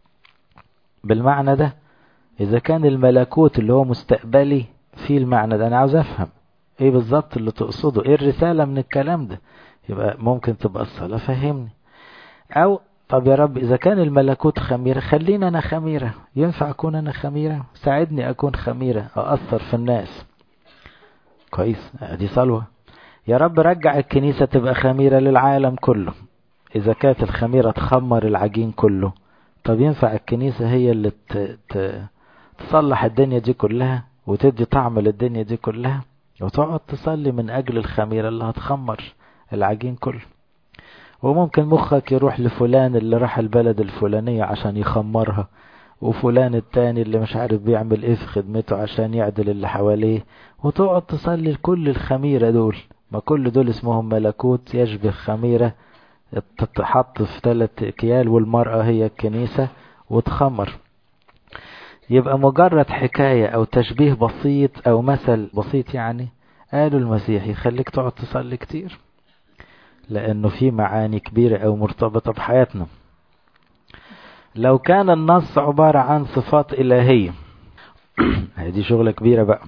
بالمعنى ده اذا كان الملكوت اللي هو مستقبلي في المعنى ده انا عاوز افهم ايه بالظبط اللي تقصده ايه الرسالة من الكلام ده يبقى ممكن تبقى الصلاة فهمني او طب يا رب اذا كان الملكوت خميرة خلينا انا خميرة ينفع اكون انا خميرة ساعدني اكون خميرة اأثر في الناس كويس دي صلوة يا رب رجع الكنيسة تبقى خميرة للعالم كله اذا كانت الخميرة تخمر العجين كله طب ينفع الكنيسة هي اللي ت... ت... تصلح الدنيا دي كلها وتدي طعم للدنيا دي كلها وتقعد تصلي من أجل الخميرة اللي هتخمر العجين كله وممكن مخك يروح لفلان اللي راح البلد الفلانية عشان يخمرها وفلان التاني اللي مش عارف بيعمل ايه في خدمته عشان يعدل اللي حواليه وتقعد تصلي لكل الخميرة دول ما كل دول اسمهم ملكوت يشبه خميرة تتحط في ثلاث اكيال والمرأة هي الكنيسة وتخمر يبقى مجرد حكاية او تشبيه بسيط او مثل بسيط يعني قالوا المسيح يخليك تقعد تصلي كتير لانه في معاني كبيرة او مرتبطة بحياتنا لو كان النص عبارة عن صفات الهية هذه شغلة كبيرة بقى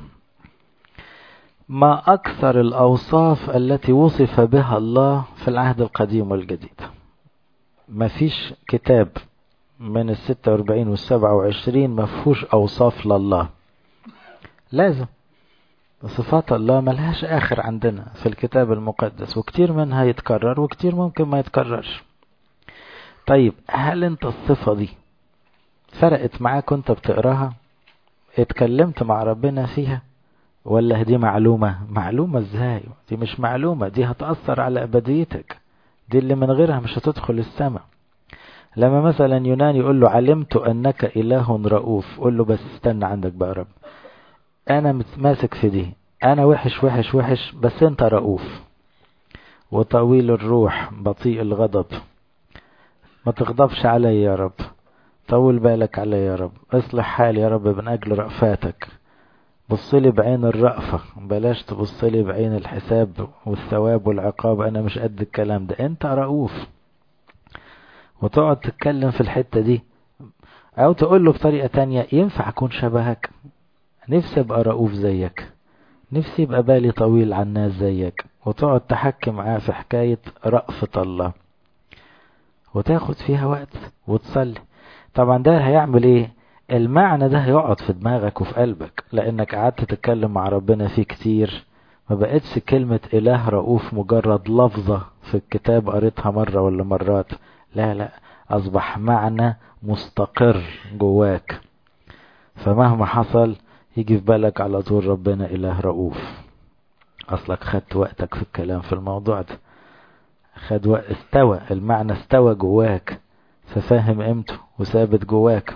ما أكثر الأوصاف التي وصف بها الله في العهد القديم والجديد ما فيش كتاب من الستة واربعين والسبعة وعشرين مفهوش أوصاف لله لازم صفات الله ملهاش آخر عندنا في الكتاب المقدس وكتير منها يتكرر وكتير ممكن ما يتكررش طيب هل انت الصفة دي فرقت معاك وانت بتقراها اتكلمت مع ربنا فيها ولا دي معلومة معلومة ازاي دي مش معلومة دي هتأثر على أبديتك دي اللي من غيرها مش هتدخل السماء لما مثلا يونان يقول له علمت أنك إله رؤوف قول له بس استنى عندك بقى رب أنا متماسك في دي أنا وحش وحش وحش بس أنت رؤوف وطويل الروح بطيء الغضب ما تغضبش علي يا رب طول بالك علي يا رب اصلح حالي يا رب من أجل رأفاتك بصلي بعين الرأفة بلاش تبصلي بعين الحساب والثواب والعقاب أنا مش قد الكلام ده أنت رؤوف وتقعد تتكلم في الحتة دي أو تقول له بطريقة تانية ينفع أكون شبهك نفسي أبقى رؤوف زيك نفسي يبقى بالي طويل على الناس زيك وتقعد تحكي معاه في حكاية رأفة الله وتاخد فيها وقت وتصلي طبعا ده هيعمل ايه المعنى ده هيقعد في دماغك وفي قلبك لانك قعدت تتكلم مع ربنا فيه كتير ما بقتش كلمة اله رؤوف مجرد لفظة في الكتاب قريتها مرة ولا مرات لا لا اصبح معنى مستقر جواك فمهما حصل يجي في بالك على طول ربنا اله رؤوف اصلك خدت وقتك في الكلام في الموضوع ده خد وقت استوى المعنى استوى جواك ففاهم قيمته وثابت جواك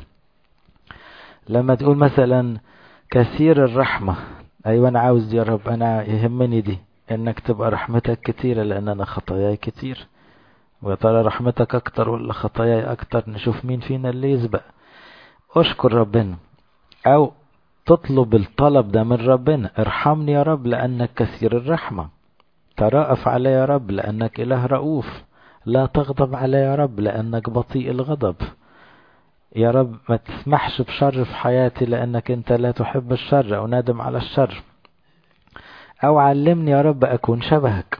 لما تقول مثلا كثير الرحمة ايوه انا عاوز دي يا رب انا يهمني دي انك تبقى رحمتك كتيرة لان انا خطاياي كتير ويا ترى رحمتك اكتر ولا خطاياي اكتر نشوف مين فينا اللي يسبق اشكر ربنا او تطلب الطلب ده من ربنا ارحمني يا رب لانك كثير الرحمة ترأف علي يا رب لانك اله رؤوف لا تغضب علي يا رب لانك بطيء الغضب يا رب ما تسمحش بشر في حياتي لأنك أنت لا تحب الشر أو نادم على الشر أو علمني يا رب أكون شبهك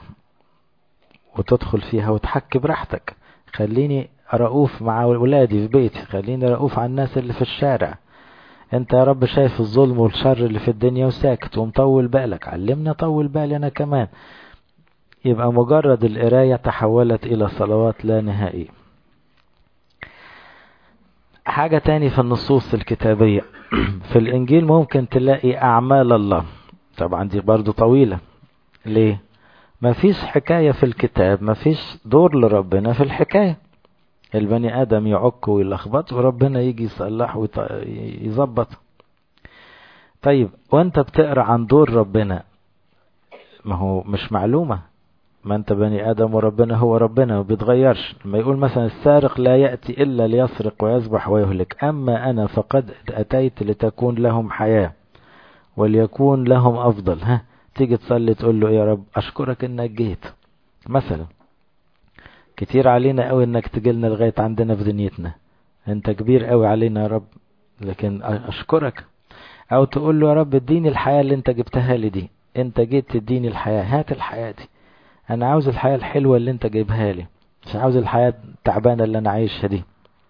وتدخل فيها وتحكي براحتك خليني رؤوف مع ولادي في بيتي خليني رؤوف على الناس اللي في الشارع انت يا رب شايف الظلم والشر اللي في الدنيا وساكت ومطول بالك علمني اطول بالي انا كمان يبقى مجرد القراية تحولت الى صلوات لا نهائية حاجة تاني في النصوص الكتابية في الإنجيل ممكن تلاقي أعمال الله طبعا دي برضو طويلة ليه مفيش حكاية في الكتاب مفيش دور لربنا في الحكاية البني آدم يعك ويلخبط وربنا يجي يصلح ويظبط طيب وانت بتقرا عن دور ربنا ما هو مش معلومة ما انت بني ادم وربنا هو ربنا ما بيتغيرش لما يقول مثلا السارق لا يأتي الا ليسرق ويذبح ويهلك اما انا فقد اتيت لتكون لهم حياة وليكون لهم افضل ها تيجي تصلي تقول له يا رب اشكرك انك جيت مثلا كتير علينا قوي انك تجيلنا لغاية عندنا في دنيتنا انت كبير قوي علينا يا رب لكن اشكرك او تقول له يا رب اديني الحياة اللي انت جبتها لي دي انت جيت تديني الحياة هات الحياة دي انا عاوز الحياة الحلوة اللي انت جايبها لي مش عاوز الحياة التعبانة اللي انا عايشها دي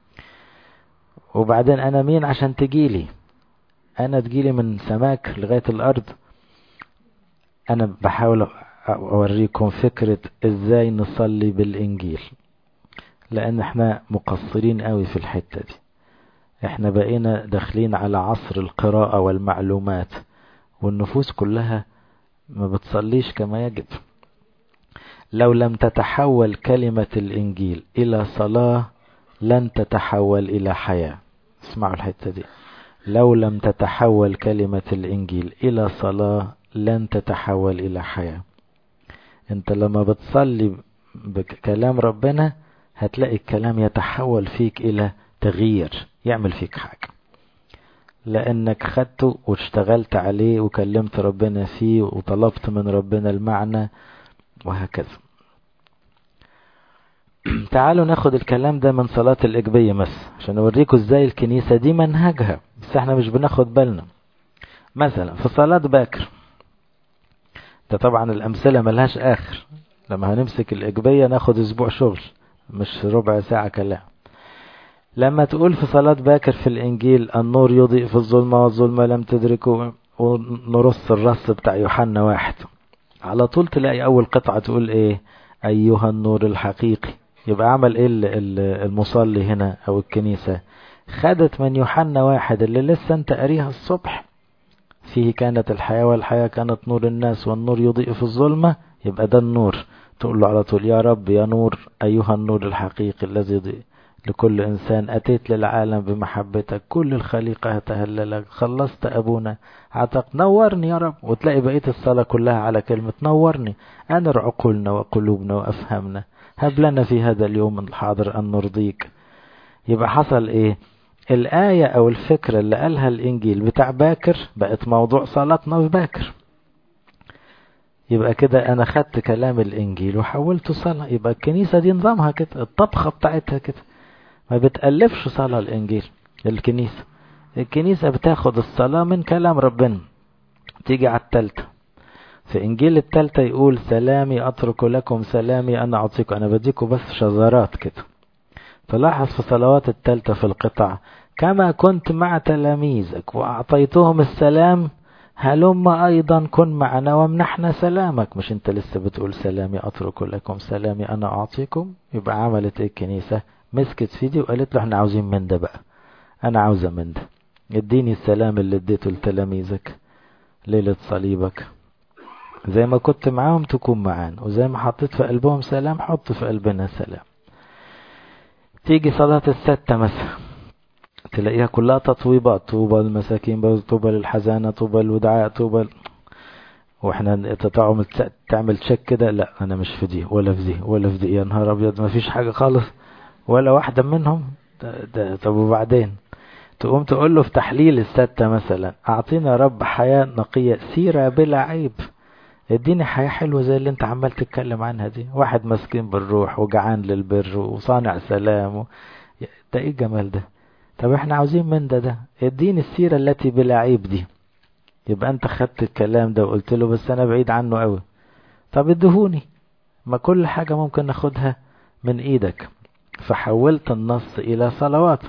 وبعدين انا مين عشان تجيلي انا تجيلي من سماك لغاية الارض انا بحاول اوريكم فكرة ازاي نصلي بالانجيل لان احنا مقصرين قوي في الحتة دي احنا بقينا داخلين على عصر القراءة والمعلومات والنفوس كلها ما بتصليش كما يجب لو لم تتحول كلمة الإنجيل إلى صلاة لن تتحول إلى حياة اسمعوا الحتة دي لو لم تتحول كلمة الإنجيل إلى صلاة لن تتحول إلى حياة انت لما بتصلي بكلام ربنا هتلاقي الكلام يتحول فيك إلى تغيير يعمل فيك حاجة لأنك خدته واشتغلت عليه وكلمت ربنا فيه وطلبت من ربنا المعنى وهكذا تعالوا ناخد الكلام ده من صلاة الإجبية بس عشان أوريكم ازاي الكنيسة دي منهجها بس احنا مش بناخد بالنا مثلا في صلاة باكر ده طبعا الأمثلة ملهاش آخر لما هنمسك الإجبية ناخد أسبوع شغل مش ربع ساعة كلام لما تقول في صلاة باكر في الإنجيل النور يضيء في الظلمة والظلمة لم تدركه ونرص الرص بتاع يوحنا واحد على طول تلاقي أول قطعة تقول إيه أيها النور الحقيقي يبقى عمل إيه المصلي هنا أو الكنيسة خدت من يوحنا واحد اللي لسه أنت قاريها الصبح فيه كانت الحياة والحياة كانت نور الناس والنور يضيء في الظلمة يبقى ده النور تقول له على طول يا رب يا نور أيها النور الحقيقي الذي يضيء لكل إنسان أتيت للعالم بمحبتك كل الخليقة هتهللك خلصت أبونا عتق نورني يا رب وتلاقي بقية الصلاة كلها على كلمة نورني أنر عقولنا وقلوبنا وأفهمنا هب لنا في هذا اليوم الحاضر أن نرضيك يبقى حصل إيه الآية أو الفكرة اللي قالها الإنجيل بتاع باكر بقت موضوع صلاتنا في باكر يبقى كده أنا خدت كلام الإنجيل وحولته صلاة يبقى الكنيسة دي نظامها كده الطبخة بتاعتها كده ما بتألفش صلاة الإنجيل الكنيسة الكنيسة بتاخد الصلاة من كلام ربنا تيجي على التالتة في إنجيل التالتة يقول سلامي أترك لكم سلامي أنا أعطيكم أنا بديكم بس شذرات كده تلاحظ في صلوات التالتة في القطع كما كنت مع تلاميذك وأعطيتهم السلام هلم أيضا كن معنا وامنحنا سلامك مش انت لسه بتقول سلامي أترك لكم سلامي أنا أعطيكم يبقى عملت ايه الكنيسة مسكت في دي وقالت له احنا عاوزين من ده بقى انا عاوزة من ده اديني السلام اللي اديته لتلاميذك ليلة صليبك زي ما كنت معاهم تكون معانا وزي ما حطيت في قلبهم سلام حط في قلبنا سلام تيجي صلاة الستة مثلا تلاقيها كلها تطويبات طوبى المساكين طوبى للحزانة طوبى الودعاء طوبى واحنا تعمل تعمل تشيك كده لا انا مش في دي ولا في دي ولا في دي يا نهار ابيض ما فيش حاجة خالص ولا واحدة منهم ده ده طب وبعدين تقوم تقول له في تحليل الستة مثلا اعطينا يا رب حياة نقية سيرة بلا عيب اديني حياة حلوة زي اللي انت عمال تتكلم عنها دي واحد مسكين بالروح وجعان للبر وصانع سلام و... ده ايه الجمال ده طب احنا عاوزين من ده ده اديني السيرة التي بلا عيب دي يبقى انت خدت الكلام ده وقلت له بس انا بعيد عنه قوي طب ادهوني ما كل حاجة ممكن ناخدها من ايدك فحولت النص الى صلوات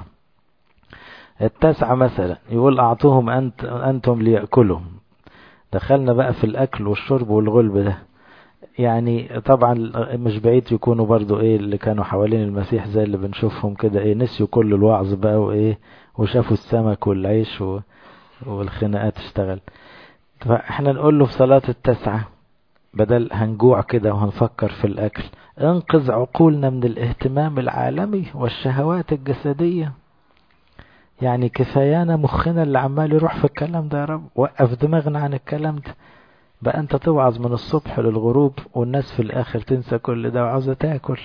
التاسعة مثلا يقول اعطوهم انت انتم ليأكلوا دخلنا بقى في الاكل والشرب والغلب ده يعني طبعا مش بعيد يكونوا برضو ايه اللي كانوا حوالين المسيح زي اللي بنشوفهم كده ايه نسيوا كل الوعظ بقى وايه وشافوا السمك والعيش و... والخناقات اشتغل فاحنا نقول له في صلاة التسعة بدل هنجوع كده وهنفكر في الأكل انقذ عقولنا من الاهتمام العالمي والشهوات الجسدية يعني كفايانا مخنا اللي عمال يروح في الكلام ده يا رب وقف دماغنا عن الكلام ده بقى انت توعظ من الصبح للغروب والناس في الاخر تنسى كل ده وعاوزة تاكل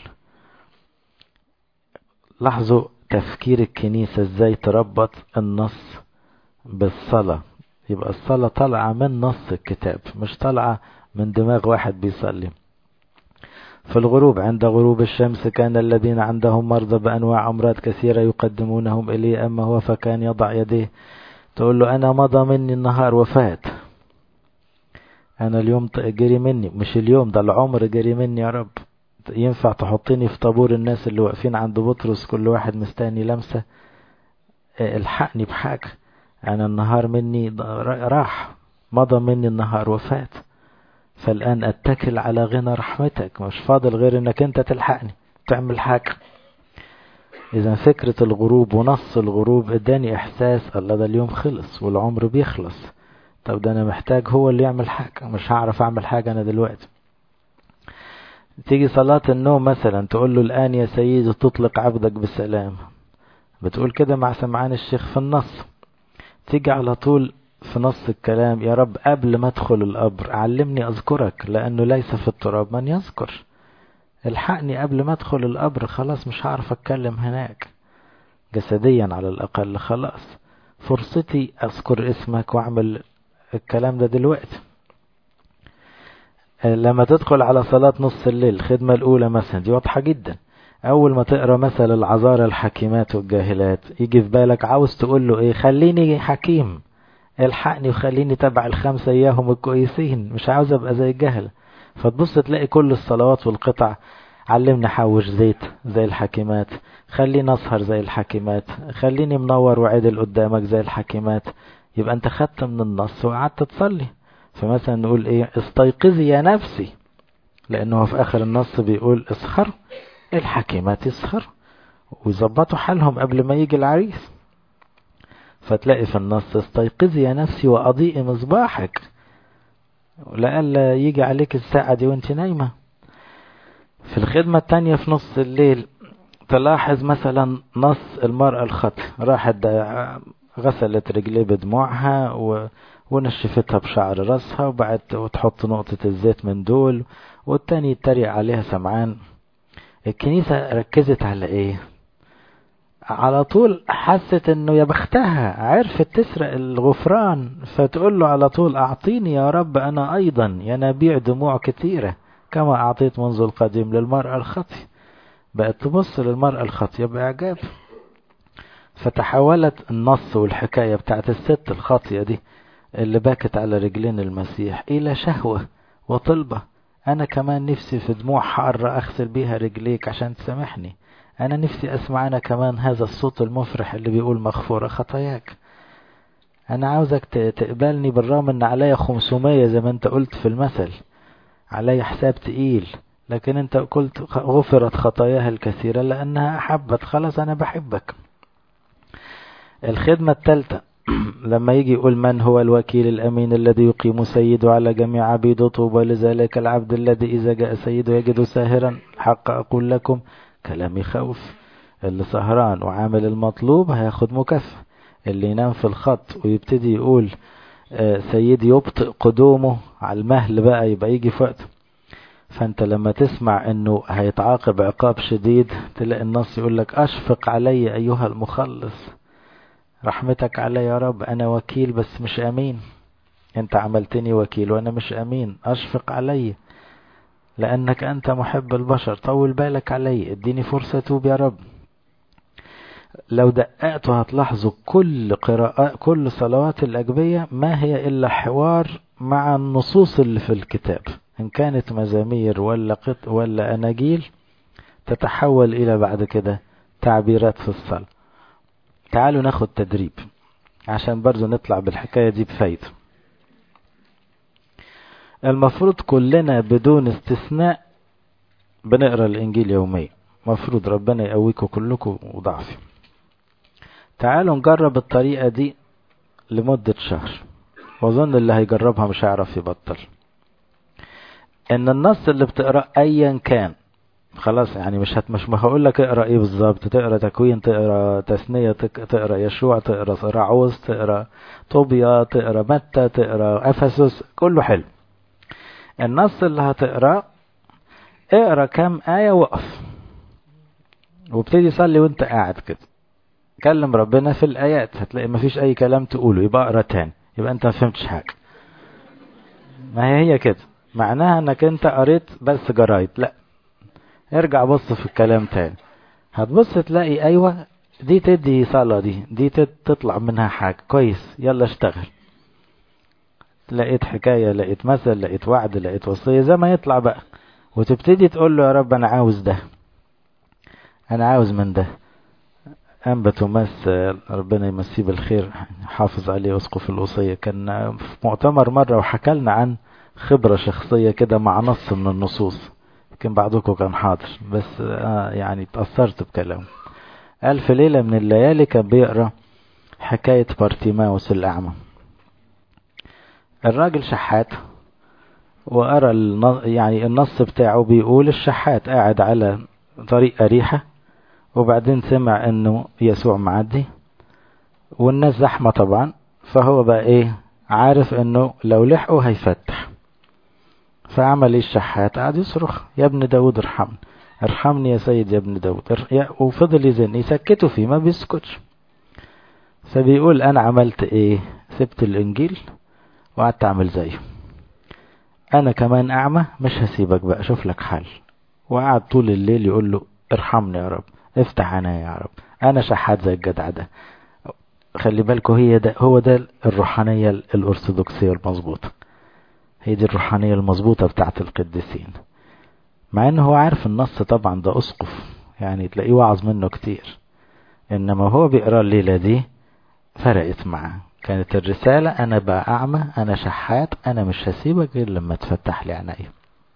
لاحظوا تفكير الكنيسة ازاي تربط النص بالصلاة يبقى الصلاة طالعة من نص الكتاب مش طالعة من دماغ واحد بيصلي في الغروب عند غروب الشمس كان الذين عندهم مرضى بأنواع أمراض كثيرة يقدمونهم إليه أما هو فكان يضع يديه تقول له أنا مضى مني النهار وفات أنا اليوم جري مني مش اليوم ده العمر جري مني يا رب ينفع تحطني في طابور الناس اللي واقفين عند بطرس كل واحد مستني لمسة الحقني بحاجة أنا النهار مني راح مضى مني النهار وفات فالآن أتكل على غنى رحمتك مش فاضل غير أنك أنت تلحقني تعمل حاجة إذا فكرة الغروب ونص الغروب اداني إحساس الله ده اليوم خلص والعمر بيخلص طب ده أنا محتاج هو اللي يعمل حاجة مش هعرف أعمل حاجة أنا دلوقتي تيجي صلاة النوم مثلا تقول له الآن يا سيدي تطلق عبدك بالسلام بتقول كده مع سمعان الشيخ في النص تيجي على طول في نص الكلام يا رب قبل ما ادخل القبر علمني اذكرك لانه ليس في التراب من يذكر الحقني قبل ما ادخل القبر خلاص مش هعرف اتكلم هناك جسديا على الاقل خلاص فرصتي اذكر اسمك واعمل الكلام ده دلوقتي لما تدخل على صلاة نص الليل الخدمة الأولى مثلا دي واضحة جدا أول ما تقرأ مثل العذارى الحكيمات والجاهلات يجي في بالك عاوز تقول له إيه خليني حكيم الحقني وخليني تبع الخمسة إياهم الكويسين مش عاوز أبقى زي الجهل فتبص تلاقي كل الصلوات والقطع علمني حوش زيت زي الحكيمات خليني أسهر زي الحكيمات خليني منور وعدل قدامك زي الحكيمات يبقى أنت خدت من النص وقعدت تصلي فمثلا نقول إيه استيقظي يا نفسي لأنه في آخر النص بيقول اسخر الحكيمات يسخر ويظبطوا حالهم قبل ما يجي العريس فتلاقي في النص استيقظي يا نفسي وأضيئي مصباحك لألا يجي عليك الساعة دي وانت نايمة في الخدمة التانية في نص الليل تلاحظ مثلا نص المرأة الخط راحت غسلت رجليه بدموعها و... ونشفتها بشعر راسها وبعد وتحط نقطة الزيت من دول والتاني يتريق عليها سمعان الكنيسة ركزت على ايه على طول حست انه يا بختها عرفت تسرق الغفران فتقول له على طول اعطيني يا رب انا ايضا ينابيع دموع كثيرة كما اعطيت منذ القديم للمرأة الخطية بقت تبص للمرأة الخطية باعجاب فتحولت النص والحكاية بتاعت الست الخاطية دي اللي باكت على رجلين المسيح الى شهوة وطلبة انا كمان نفسي في دموع حارة اغسل بيها رجليك عشان تسامحني انا نفسي اسمع انا كمان هذا الصوت المفرح اللي بيقول مغفورة خطاياك انا عاوزك تقبلني بالرغم ان عليا 500 زي ما انت قلت في المثل عليا حساب تقيل لكن انت قلت غفرت خطاياها الكثيرة لانها احبت خلاص انا بحبك الخدمة الثالثة لما يجي يقول من هو الوكيل الأمين الذي يقيم سيده على جميع عبيده طوبى لذلك العبد الذي إذا جاء سيده يجد ساهرا حق أقول لكم كلام يخوف اللي سهران وعامل المطلوب هياخد مكافأة اللي ينام في الخط ويبتدي يقول سيدي يبطئ قدومه على المهل بقى يبقى يجي في وقته فانت لما تسمع انه هيتعاقب عقاب شديد تلاقي النص يقول لك اشفق علي ايها المخلص رحمتك علي يا رب انا وكيل بس مش امين انت عملتني وكيل وانا مش امين اشفق علي لانك انت محب البشر طول بالك علي اديني فرصة توب يا رب لو دققتوا هتلاحظوا كل قراءة كل صلوات الأجبية ما هي إلا حوار مع النصوص اللي في الكتاب إن كانت مزامير ولا قط ولا أناجيل تتحول إلى بعد كده تعبيرات في الصلاة تعالوا ناخد تدريب عشان برضو نطلع بالحكاية دي بفايدة المفروض كلنا بدون استثناء بنقرا الانجيل يوميا مفروض ربنا يقويكم كلكم وضعفي تعالوا نجرب الطريقة دي لمدة شهر واظن اللي هيجربها مش هيعرف يبطل ان النص اللي بتقرا ايا كان خلاص يعني مش هت مش هقول لك اقرا ايه بالظبط تقرا تكوين تقرا تثنيه تقرا يشوع تقرا راعوز تقرا طوبيا تقرا متى تقرا افسس كله حلو النص اللي هتقراه اقرا كام ايه وقف وابتدي صلي وانت قاعد كده كلم ربنا في الايات هتلاقي مفيش اي كلام تقوله يبقى اقرا تاني يبقى انت ما فهمتش حاجه ما هي هي كده معناها انك انت قريت بس جرايد لا ارجع بص في الكلام تاني هتبص تلاقي ايوه دي تدي صلاة دي دي تطلع منها حاجة كويس يلا اشتغل لقيت حكاية لقيت مثل لقيت وعد لقيت وصية زي ما يطلع بقى وتبتدي تقول له يا رب انا عاوز ده انا عاوز من ده أنبا توماس ربنا يمسيه بالخير حافظ عليه أسقف الوصية كان في مؤتمر مرة وحكى لنا عن خبرة شخصية كده مع نص من النصوص يمكن بعضكم كان حاضر بس آه يعني تأثرت بكلامه قال في ليلة من الليالي كان بيقرأ حكاية بارتيماوس الأعمى الراجل شحات وقرأ يعني النص بتاعه بيقول الشحات قاعد على طريق أريحة وبعدين سمع انه يسوع معدي والناس زحمة طبعا فهو بقى ايه عارف انه لو لحقه هيفتح فعمل ايه الشحات قعد يصرخ يا ابن داود ارحمني ارحمني يا سيد يا ابن داود وفضل يزن يسكته فيه ما بيسكتش فبيقول انا عملت ايه سبت الانجيل وقعدت اعمل زيه انا كمان اعمى مش هسيبك بقى شوف لك حل وقعد طول الليل يقول له ارحمني يا رب افتح عينيا يا رب انا شحات زي الجدع ده خلي بالكوا هي ده هو ده الروحانية الأرثوذكسية المظبوطة هي دي الروحانية المظبوطة بتاعت القديسين مع انه هو عارف النص طبعا ده اسقف يعني تلاقيه وعظ منه كتير انما هو بيقرا الليلة دي فرقت معاه كانت الرسالة انا بقى اعمى انا شحات انا مش هسيبك غير لما تفتح لي عينيا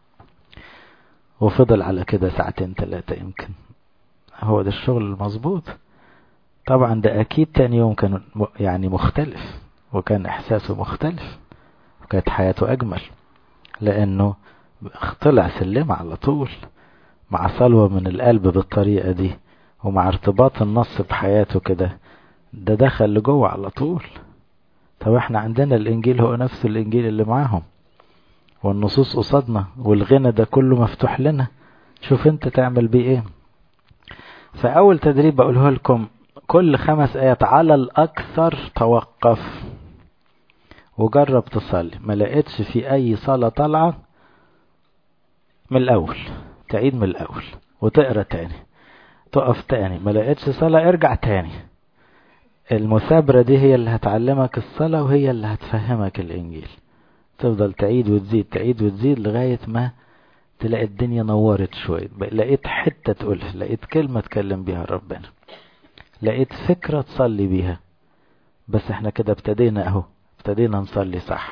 وفضل على كده ساعتين ثلاثة يمكن هو ده الشغل المظبوط طبعا ده اكيد تاني يوم كان يعني مختلف وكان احساسه مختلف وكانت حياته اجمل لانه طلع سلم على طول مع صلوة من القلب بالطريقة دي ومع ارتباط النص بحياته كده ده دخل لجوه على طول طب احنا عندنا الانجيل هو نفس الانجيل اللي معاهم والنصوص قصادنا والغنى ده كله مفتوح لنا شوف انت تعمل بيه ايه فأول تدريب بقوله لكم كل خمس آيات على الأكثر توقف وجرب تصلي ما لقيتش في أي صلاة طالعة من الأول تعيد من الأول وتقرا تاني تقف تاني ما لقيتش صلاة ارجع تاني المثابرة دي هي اللي هتعلمك الصلاة وهي اللي هتفهمك الإنجيل تفضل تعيد وتزيد تعيد وتزيد لغاية ما تلاقي الدنيا نورت شوية لقيت حتة تقولها لقيت كلمة تكلم بيها ربنا لقيت فكرة تصلي بيها بس احنا كده ابتدينا اهو ابتدينا نصلي صح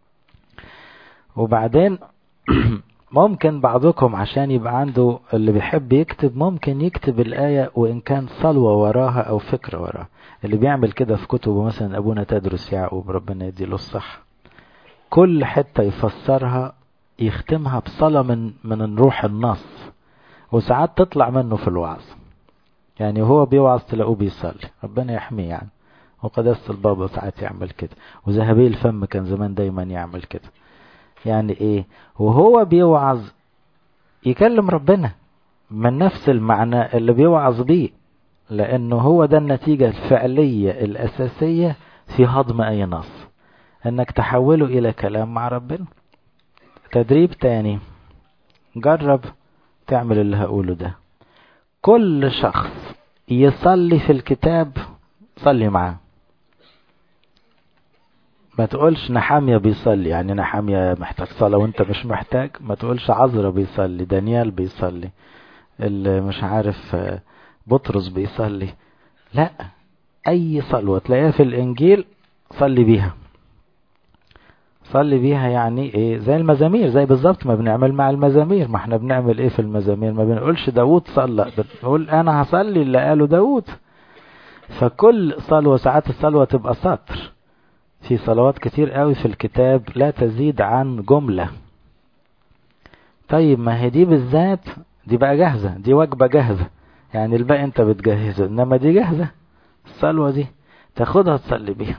وبعدين ممكن بعضكم عشان يبقى عنده اللي بيحب يكتب ممكن يكتب الآية وإن كان صلوة وراها أو فكرة وراها اللي بيعمل كده في كتبه مثلا أبونا تدرس يعقوب ربنا يديله الصح كل حتة يفسرها يختمها بصلاة من من روح النص وساعات تطلع منه في الوعظ يعني هو بيوعظ تلاقوه بيصلي ربنا يحميه يعني وقداسة البابا ساعات يعمل كده وذهبي الفم كان زمان دايما يعمل كده يعني ايه وهو بيوعظ يكلم ربنا من نفس المعنى اللي بيوعظ بيه لانه هو ده النتيجة الفعلية الاساسية في هضم اي نص انك تحوله الى كلام مع ربنا تدريب تاني جرب تعمل اللي هقوله ده كل شخص يصلي في الكتاب صلي معاه ما تقولش نحامية بيصلي يعني نحامية محتاج صلاة وانت مش محتاج ما تقولش عذرة بيصلي دانيال بيصلي اللي مش عارف بطرس بيصلي لا اي صلوة تلاقيها في الانجيل صلي بيها صلي بيها يعني ايه زي المزامير زي بالظبط ما بنعمل مع المزامير ما احنا بنعمل ايه في المزامير ما بنقولش داود صلى بنقول انا هصلي اللي قاله داود فكل صلوة ساعات الصلوة تبقى سطر في صلوات كتير قوي في الكتاب لا تزيد عن جملة طيب ما هي دي بالذات دي بقى جاهزة دي وجبة جاهزة يعني الباقي انت بتجهزه انما دي جاهزة الصلوة دي تاخدها تصلي بيها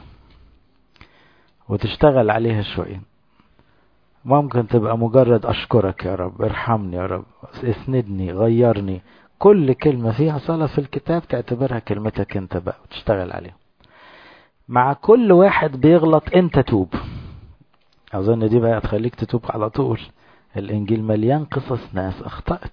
وتشتغل عليها شوية ممكن تبقى مجرد أشكرك يا رب ارحمني يا رب اسندني غيرني كل كلمة فيها صلاة في الكتاب تعتبرها كلمتك انت بقى وتشتغل عليها مع كل واحد بيغلط انت توب أظن دي بقى تخليك تتوب على طول الإنجيل مليان قصص ناس أخطأت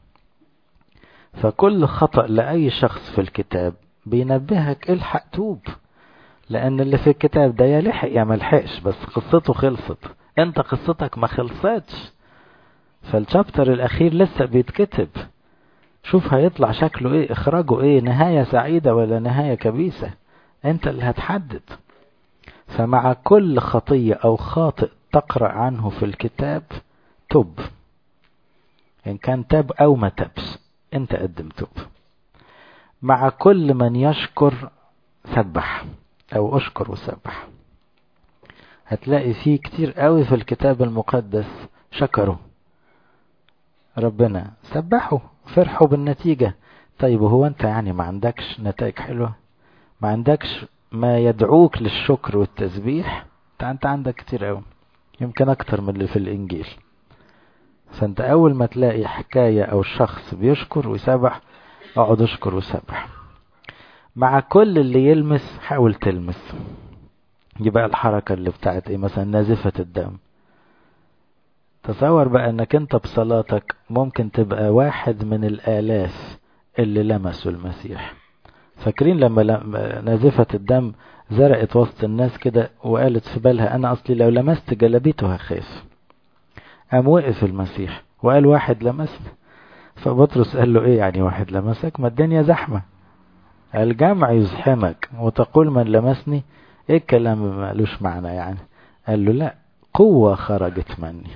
فكل خطأ لأي شخص في الكتاب بينبهك الحق توب لأن اللي في الكتاب ده يا لحق يا ملحقش بس قصته خلصت انت قصتك ما خلصتش فالشابتر الأخير لسه بيتكتب شوف هيطلع شكله ايه اخراجه ايه نهاية سعيدة ولا نهاية كبيسة انت اللي هتحدد فمع كل خطية او خاطئ تقرأ عنه في الكتاب تب ان كان تاب او ما تبش انت قدم توب مع كل من يشكر سبح او اشكر وسبح هتلاقي فيه كتير قوي في الكتاب المقدس شكروا ربنا سبحوا فرحوا بالنتيجة طيب هو انت يعني ما عندكش نتائج حلوة ما عندكش ما يدعوك للشكر والتسبيح انت عندك كتير قوي يمكن اكتر من اللي في الانجيل فانت اول ما تلاقي حكاية او شخص بيشكر ويسبح اقعد اشكر وسبح مع كل اللي يلمس حاول تلمس يبقى الحركة اللي بتاعت ايه مثلا نازفة الدم تصور بقى انك انت بصلاتك ممكن تبقى واحد من الالاف اللي لمسوا المسيح فاكرين لما نازفة الدم زرقت وسط الناس كده وقالت في بالها انا اصلي لو لمست جلبيته هخاف قام وقف المسيح وقال واحد لمسني فبطرس قال له ايه يعني واحد لمسك ما الدنيا زحمة الجمع يزحمك وتقول من لمسني ايه الكلام مالوش معنى يعني قال له لا قوة خرجت مني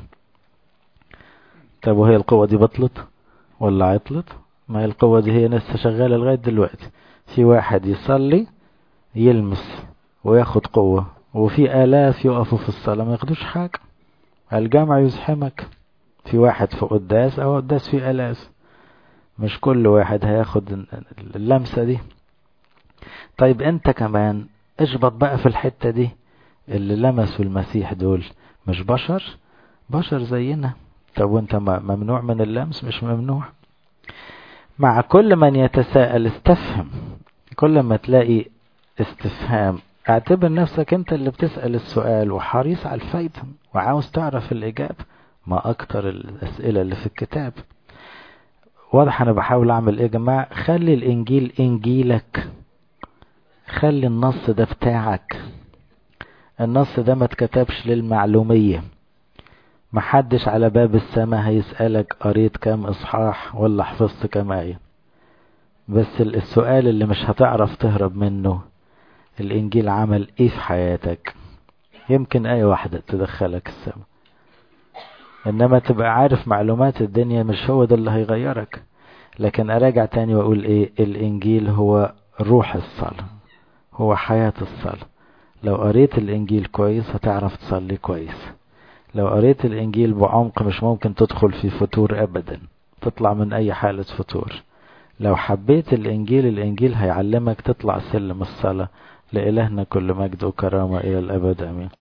طب وهي القوة دي بطلت ولا عطلت ما هي القوة دي هي لسه شغالة لغاية دلوقتي في واحد يصلي يلمس وياخد قوة وفي آلاف يقفوا في الصلاة ما ياخدوش حاجة الجمع يزحمك في واحد في قداس أو قداس في آلاف مش كل واحد هياخد اللمسة دي طيب انت كمان اشبط بقى في الحتة دي اللي لمسوا المسيح دول مش بشر بشر زينا طب وانت ممنوع من اللمس مش ممنوع مع كل من يتساءل استفهم كل ما تلاقي استفهام اعتبر نفسك انت اللي بتسأل السؤال وحريص على الفايدة وعاوز تعرف الإجابة ما أكتر الأسئلة اللي في الكتاب واضح أنا بحاول أعمل إيه يا جماعة خلي الإنجيل إنجيلك خلي النص ده بتاعك النص ده ما اتكتبش للمعلومية محدش على باب السماء هيسألك قريت كام إصحاح ولا حفظت كام آية بس السؤال اللي مش هتعرف تهرب منه الإنجيل عمل إيه في حياتك يمكن آية واحدة تدخلك السماء إنما تبقى عارف معلومات الدنيا مش هو ده اللي هيغيرك لكن أراجع تاني وأقول إيه الإنجيل هو روح الصلاة هو حياة الصلاة لو قريت الإنجيل كويس هتعرف تصلي كويس لو قريت الإنجيل بعمق مش ممكن تدخل في فتور أبدا تطلع من أي حالة فتور لو حبيت الإنجيل الإنجيل هيعلمك تطلع سلم الصلاة لإلهنا كل مجد وكرامة إلى الأبد أمين